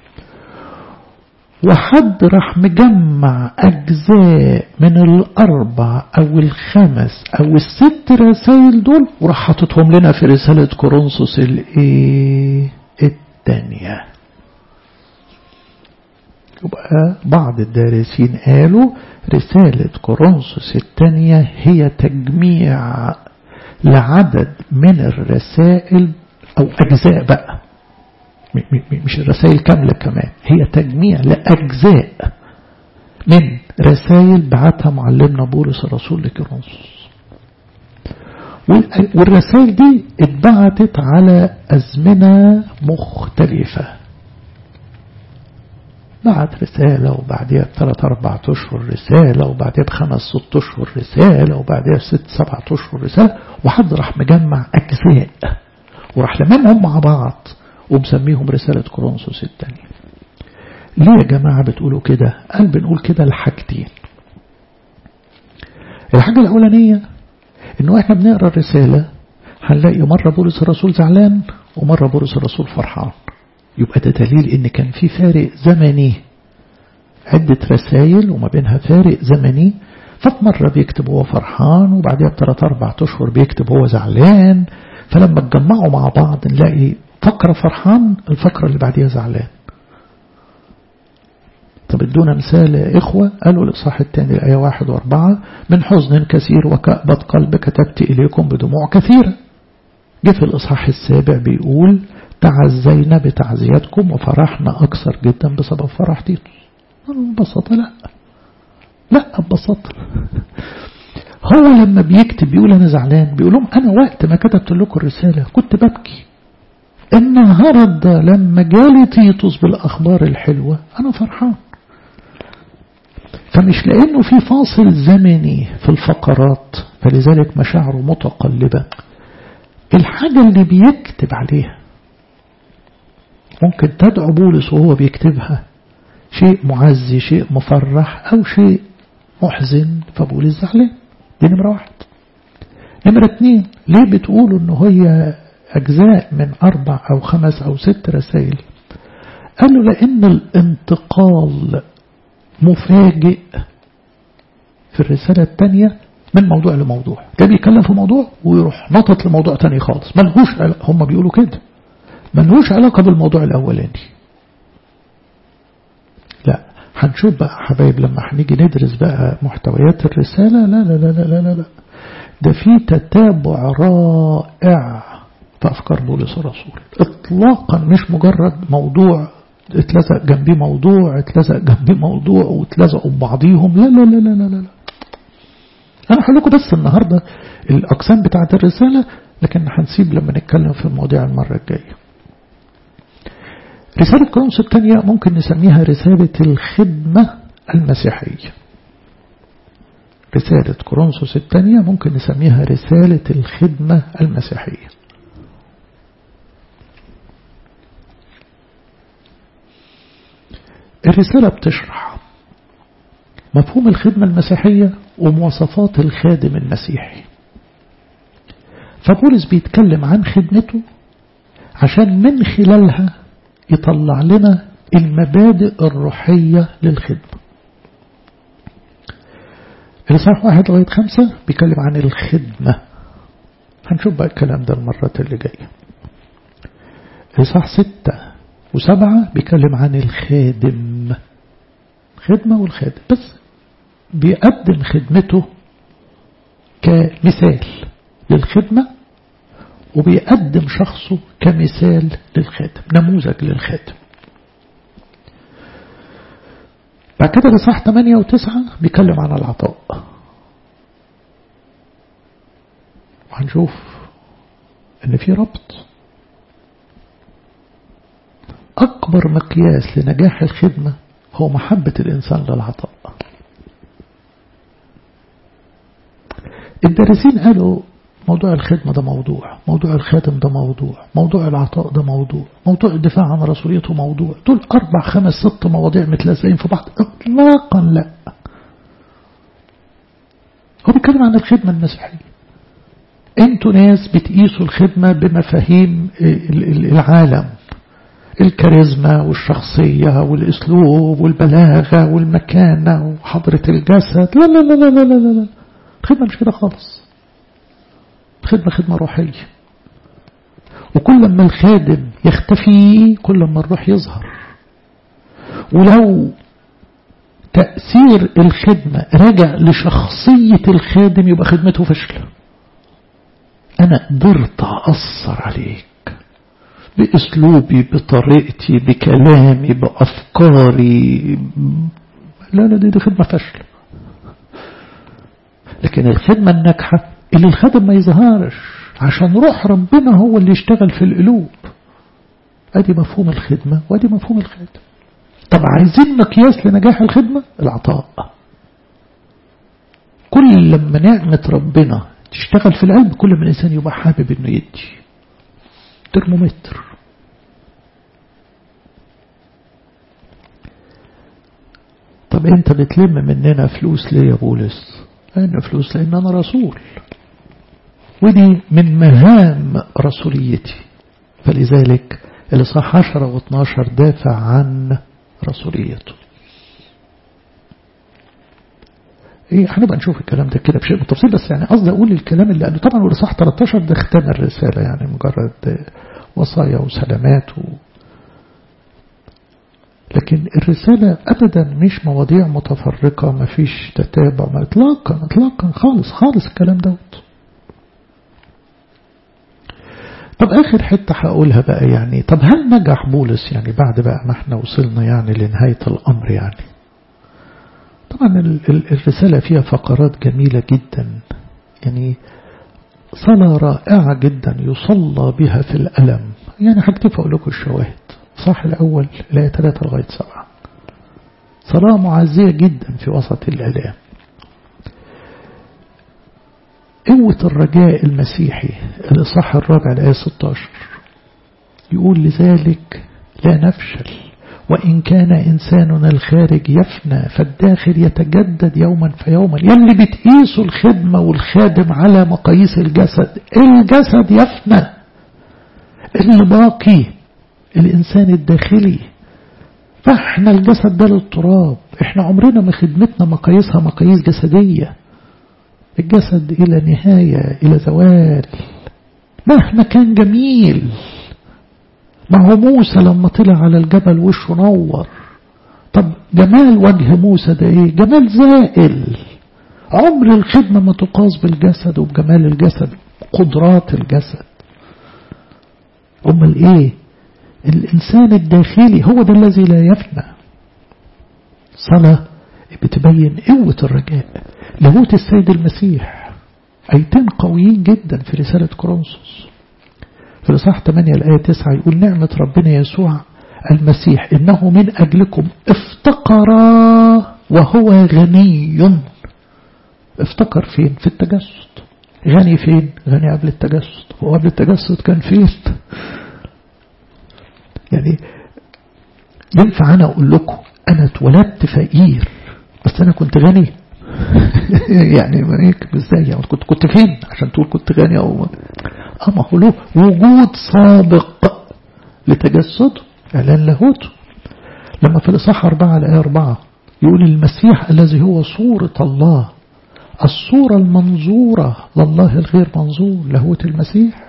وحد راح مجمع أجزاء من الأربع أو الخمس أو الست رسائل دول وراح حاططهم لنا في رسالة كورنثوس الإيه الثانية يبقى بعض الدارسين قالوا رسالة كورنثوس الثانية هي تجميع لعدد من الرسائل أو أجزاء بقى مش الرسائل كاملة كمان هي تجميع لأجزاء من رسائل بعتها معلمنا بولس الرسول لكورنثوس والرسائل دي اتبعتت على أزمنة مختلفة بعت رسالة وبعدها بثلاث أربع أشهر رسالة وبعدها بخمس ست أشهر رسالة وبعدها بست سبعة أشهر رسالة وحد راح مجمع أجزاء وراح لمنهم مع بعض ومسميهم رسالة كورنثوس الثانية ليه يا جماعة بتقولوا كده قال بنقول كده لحاجتين الحاجة الأولانية إنه إحنا بنقرأ الرسالة هنلاقي مرة بولس الرسول زعلان ومرة بولس الرسول فرحان يبقى ده دليل إن كان في فارق زمني عدة رسائل وما بينها فارق زمني ففي مرة بيكتب هو فرحان وبعدها بثلاث أربع أشهر بيكتب هو زعلان فلما اتجمعوا مع بعض نلاقي فقرة فرحان الفقرة اللي بعديها زعلان طب ادونا مثال يا إخوة قالوا الإصحاح الثاني الآية واحد واربعة من حزن كثير وكأبة قلب كتبت إليكم بدموع كثيرة جه في الإصحاح السابع بيقول تعزينا بتعزيتكم وفرحنا أكثر جدا بسبب فرح تيتوس ببساطة لا لا ببساطة هو لما بيكتب بيقول أنا زعلان بيقول لهم أنا وقت ما كتبت لكم الرسالة كنت ببكي النهاردة لما جالي تيتوس بالأخبار الحلوة أنا فرحان فمش لأنه في فاصل زمني في الفقرات فلذلك مشاعره متقلبة الحاجة اللي بيكتب عليها ممكن تدعو بولس وهو بيكتبها شيء معزي شيء مفرح أو شيء محزن فبولس زعلان دي نمرة واحد نمرة اتنين ليه بتقولوا انه هي أجزاء من أربع أو خمس أو ست رسائل قالوا لأن الانتقال مفاجئ في الرسالة الثانية من موضوع لموضوع ده بيتكلم في موضوع ويروح نطط لموضوع تاني خالص ملهوش علاقة هم بيقولوا كده ملهوش علاقة بالموضوع الأولاني لا هنشوف بقى حبايب لما هنيجي ندرس بقى محتويات الرسالة لا لا لا لا لا لا ده في تتابع رائع في أفكار بولس الرسول إطلاقا مش مجرد موضوع اتلزق جنبيه موضوع اتلزق جنبيه موضوع واتلزقوا ببعضيهم لا لا لا لا لا لا أنا هقول لكم بس النهاردة الأقسام بتاعة الرسالة لكن هنسيب لما نتكلم في المواضيع المرة الجاية رسالة كورنثوس الثانية ممكن نسميها رسالة الخدمة المسيحية رسالة كورنثوس الثانية ممكن نسميها رسالة الخدمة المسيحية الرسالة بتشرح مفهوم الخدمة المسيحية ومواصفات الخادم المسيحي فبولس بيتكلم عن خدمته عشان من خلالها يطلع لنا المبادئ الروحية للخدمة الإصحاح واحد لغاية خمسة بيتكلم عن الخدمة هنشوف بقى الكلام ده المرات اللي جاية الإصحاح ستة وسبعة بيتكلم عن الخادم خدمة والخادم بس بيقدم خدمته كمثال للخدمة وبيقدم شخصه كمثال للخادم نموذج للخادم بعد كده الإصحاح 8 و9 بيتكلم عن العطاء وهنشوف ان في ربط اكبر مقياس لنجاح الخدمة هو محبة الانسان للعطاء الدارسين قالوا موضوع الخدمة ده موضوع موضوع الخادم ده موضوع موضوع العطاء ده موضوع موضوع الدفاع عن رسوليته موضوع دول أربع خمس ست مواضيع متلازقين في بعض إطلاقا لا هو بيتكلم عن الخدمة المسيحية انتوا ناس بتقيسوا الخدمة بمفاهيم العالم الكاريزما والشخصية والاسلوب والبلاغة والمكانة وحضرة الجسد لا لا لا لا لا لا, لا. الخدمة مش كده خالص الخدمة خدمة روحية وكل ما الخادم يختفي كل ما الروح يظهر ولو تأثير الخدمة رجع لشخصية الخادم يبقى خدمته فشلة أنا قدرت أأثر عليك بأسلوبي بطريقتي بكلامي بأفكاري لا لا دي, دي خدمة فشلة لكن الخدمة الناجحة اللي الخادم ما يظهرش عشان روح ربنا هو اللي يشتغل في القلوب ادي مفهوم الخدمة وادي مفهوم الخادم طب عايزين مقياس لنجاح الخدمة العطاء كل لما نعمة ربنا تشتغل في القلب كل ما الإنسان يبقى حابب إنه يدي ترمومتر طب انت بتلم مننا فلوس ليه يا بولس أنا فلوس لأن أنا رسول ودي من مهام رسوليتي فلذلك الإصحاح 10 و12 دافع عن رسوليته ايه هنبقى نشوف الكلام ده كده بشيء بالتفصيل بس يعني قصدي اقول الكلام اللي قاله طبعا والاصحاح 13 ده ختام الرساله يعني مجرد وصايا وسلامات و لكن الرسالة أبدا مش مواضيع متفرقة ما فيش تتابع ما إطلاقا إطلاقا خالص خالص الكلام دوت طب آخر حتة هقولها بقى يعني طب هل نجح بولس يعني بعد بقى ما احنا وصلنا يعني لنهاية الأمر يعني طبعا الرسالة فيها فقرات جميلة جدا يعني صلاة رائعة جدا يصلى بها في الألم يعني هكتب أقول لكم الشواهد صح الأول لا ثلاثة لغاية سبعة صلاة معزية جدا في وسط الإعلام قوة الرجاء المسيحي الإصحاح الرابع الآية 16 يقول لذلك لا نفشل وإن كان إنساننا الخارج يفنى فالداخل يتجدد يوما فيوما يلي بتقيسوا الخدمة والخادم على مقاييس الجسد الجسد يفنى اللي باقي الإنسان الداخلي فاحنا الجسد ده للتراب احنا عمرنا ما خدمتنا مقاييسها مقاييس جسدية الجسد إلى نهاية إلى زوال مهما كان جميل ما هو موسى لما طلع على الجبل وشه نور طب جمال وجه موسى ده ايه جمال زائل عمر الخدمة ما تقاس بالجسد وبجمال الجسد قدرات الجسد امال ايه الإنسان الداخلي هو ده الذي لا يفنى صلاة بتبين قوة الرجاء لاهوت السيد المسيح أيتين قويين جدا في رسالة كورنثوس في الإصحاح 8 الآية 9 يقول نعمة ربنا يسوع المسيح إنه من أجلكم افتقر وهو غني افتقر فين في التجسد غني فين غني قبل التجسد وقبل التجسد كان فين يعني ينفع أنا أقول لكم أنا اتولدت فقير بس أنا كنت غني يعني ما هيك ازاي يعني كنت كنت فين عشان تقول كنت غني او اما هو له وجود سابق لتجسده اعلان لاهوته لما في الاصحاح 4 الايه 4 يقول المسيح الذي هو صورة الله الصورة المنظورة لله الغير منظور لاهوت المسيح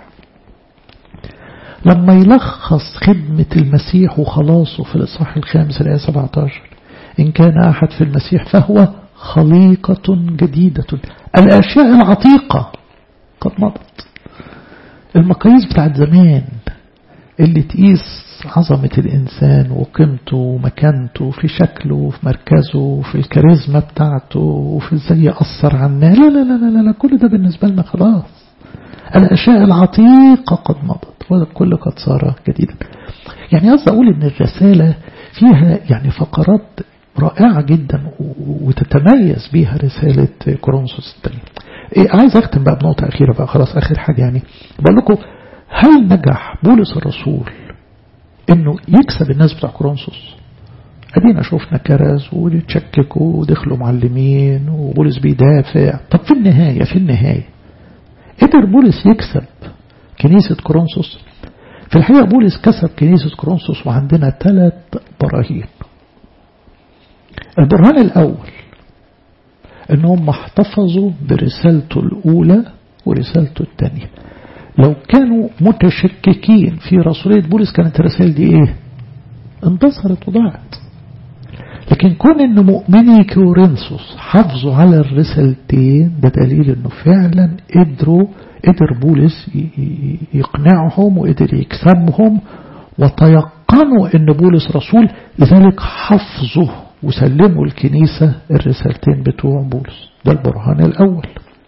لما يلخص خدمة المسيح وخلاصه في الإصحاح الخامس الآية 17 إن كان أحد في المسيح فهو خليقة جديدة الأشياء العتيقة قد مضت المقاييس بتاعت زمان اللي تقيس عظمة الإنسان وقيمته ومكانته في شكله وفي مركزه وفي الكاريزما بتاعته وفي ازاي يأثر على الناس لا لا لا لا لا كل ده بالنسبة لنا خلاص الأشياء العتيقة قد مضت والكل قد صار جديدا يعني قصدي أقول إن الرسالة فيها يعني فقرات رائعة جدا وتتميز بها رسالة كورنثوس الثانية إيه عايز أختم بقى بنقطة أخيرة بقى خلاص آخر حاجة يعني بقول لكم هل نجح بولس الرسول إنه يكسب الناس بتاع كورنثوس أدينا شفنا كرز وتشككوا ودخلوا معلمين وبولس بيدافع طب في النهاية في النهاية قدر بولس يكسب كنيسة كورنثوس في الحقيقة بولس كسب كنيسة كورنثوس وعندنا ثلاث براهين البرهان الأول أنهم احتفظوا برسالته الأولى ورسالته الثانية لو كانوا متشككين في رسولية بولس كانت الرسائل دي ايه اندثرت وضاعت لكن كون ان مؤمني كورنثوس حافظوا على الرسالتين ده دليل انه فعلا قدروا قدر بولس يقنعهم وقدر يكسبهم وتيقنوا ان بولس رسول لذلك حفظوا وسلموا الكنيسة الرسالتين بتوع بولس ده البرهان الأول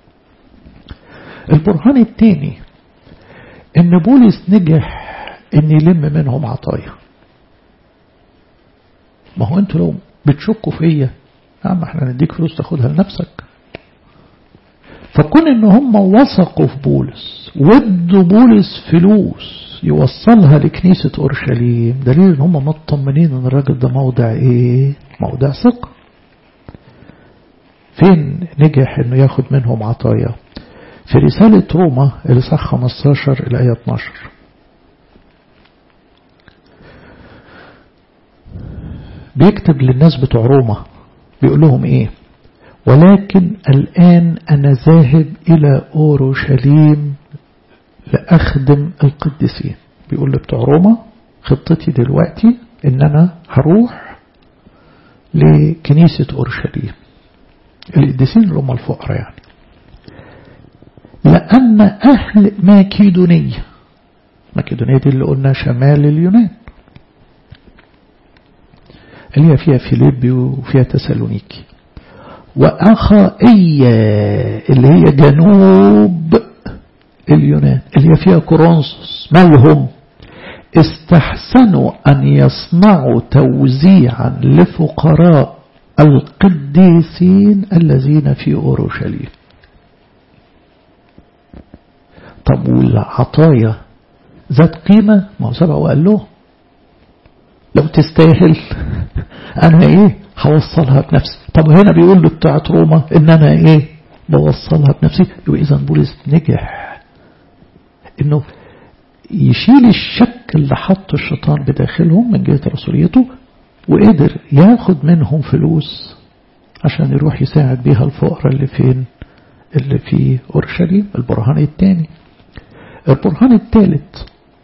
البرهان الثاني ان بولس نجح ان يلم منهم عطايا ما هو انتوا لو بتشكوا فيا يا عم احنا نديك فلوس تاخدها لنفسك فكون ان هم وثقوا في بولس ودوا بولس فلوس يوصلها لكنيسة أورشليم دليل ان هم مطمنين ان الراجل ده موضع ايه موضع ثقة فين نجح انه ياخد منهم عطايا في رسالة روما الإصحاح 15 الآية 12 بيكتب للناس بتوع روما بيقول لهم ايه ولكن الآن أنا ذاهب إلى أورشليم لأخدم القديسين بيقول لبتوع روما خطتي دلوقتي إن أنا هروح لكنيسة أورشليم القديسين اللي هم الفقراء يعني لأن أهل ماكيدونية ماكيدونية دي اللي قلنا شمال اليونان اللي هي فيها فيليبي وفيها تسالونيكي وأخائية اللي هي جنوب اليونان اللي هي فيها كورنثوس مالهم استحسنوا أن يصنعوا توزيعا لفقراء القديسين الذين في أورشليم طب والعطايا ذات قيمة ما هو سبق وقال له لو تستاهل أنا إيه هوصلها بنفسي طب هنا بيقول له بتاعت روما إن أنا إيه بوصلها بنفسي يبقى إذا بولس نجح إنه يشيل الشك اللي حطه الشيطان بداخلهم من جهة رسوليته وقدر ياخد منهم فلوس عشان يروح يساعد بيها الفقراء اللي فين اللي في أورشليم البرهان الثاني البرهان الثالث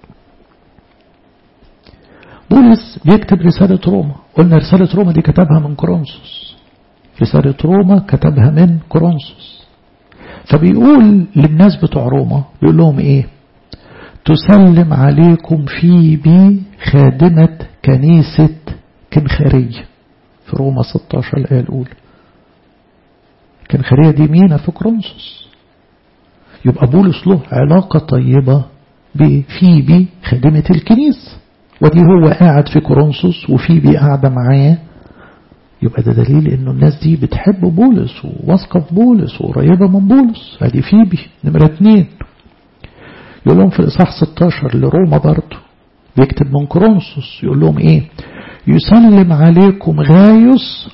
بولس بيكتب رسالة روما قلنا رسالة روما دي كتبها من كورنثوس رسالة روما كتبها من كورنثوس فبيقول للناس بتوع روما بيقول لهم ايه تسلم عليكم فيبي خادمة كنيسة كنخارية في روما 16 الآية الأولى كنخارية دي مينا في كورنثوس يبقى بولس له علاقة طيبة بفيبي خادمة الكنيسة ودي هو قاعد في كورنثوس وفيبي قاعدة معاه يبقى ده دليل انه الناس دي بتحب بولس وواثقه في بولس وقريبه من بولس ادي فيبي نمره اتنين يقول لهم في الاصحاح 16 لروما برضه بيكتب من كورنثوس يقول لهم ايه يسلم عليكم غايوس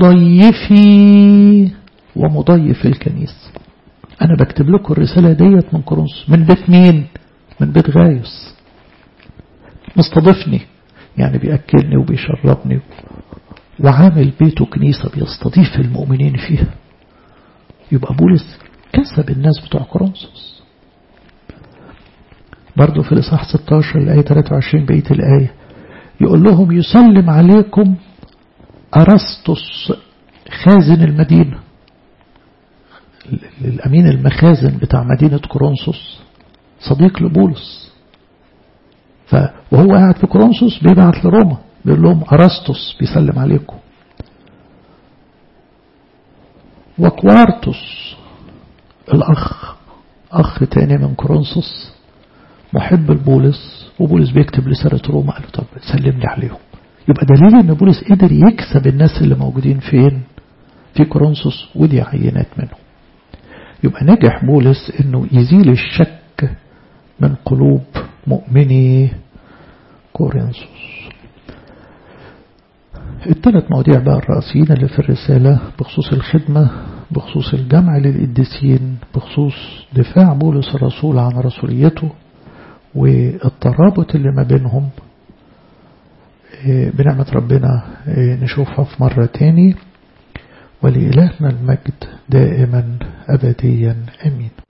مضيفي ومضيف الكنيسه انا بكتب لكم الرساله ديت من كورنثوس من بيت مين من بيت غايوس مستضيفني يعني بيأكلني وبيشربني وعامل بيته كنيسة بيستضيف المؤمنين فيها يبقى بولس كسب الناس بتوع كورنثوس برضه في الإصحاح 16 الآية 23 بقية الآية يقول لهم يسلم عليكم أرسطس خازن المدينة الأمين المخازن بتاع مدينة كورنثوس صديق لبولس وهو قاعد في كورنثوس بيبعت لروما بيقول لهم أرسطس بيسلم عليكم وكوارتوس الأخ أخ تاني من كورنثوس محب لبولس وبولس بيكتب لسارة روما قال له طب سلم لي عليهم يبقى دليل ان بولس قدر يكسب الناس اللي موجودين فين في كورنثوس ودي عينات منهم يبقى نجح بولس انه يزيل الشك من قلوب مؤمني كورنثوس الثلاث مواضيع بقى الرئيسيين اللي في الرسالة بخصوص الخدمة بخصوص الجمع للقديسين بخصوص دفاع بولس الرسول عن رسوليته والترابط اللي ما بينهم بنعمة ربنا نشوفها في مرة تاني ولإلهنا المجد دائما أبديا أمين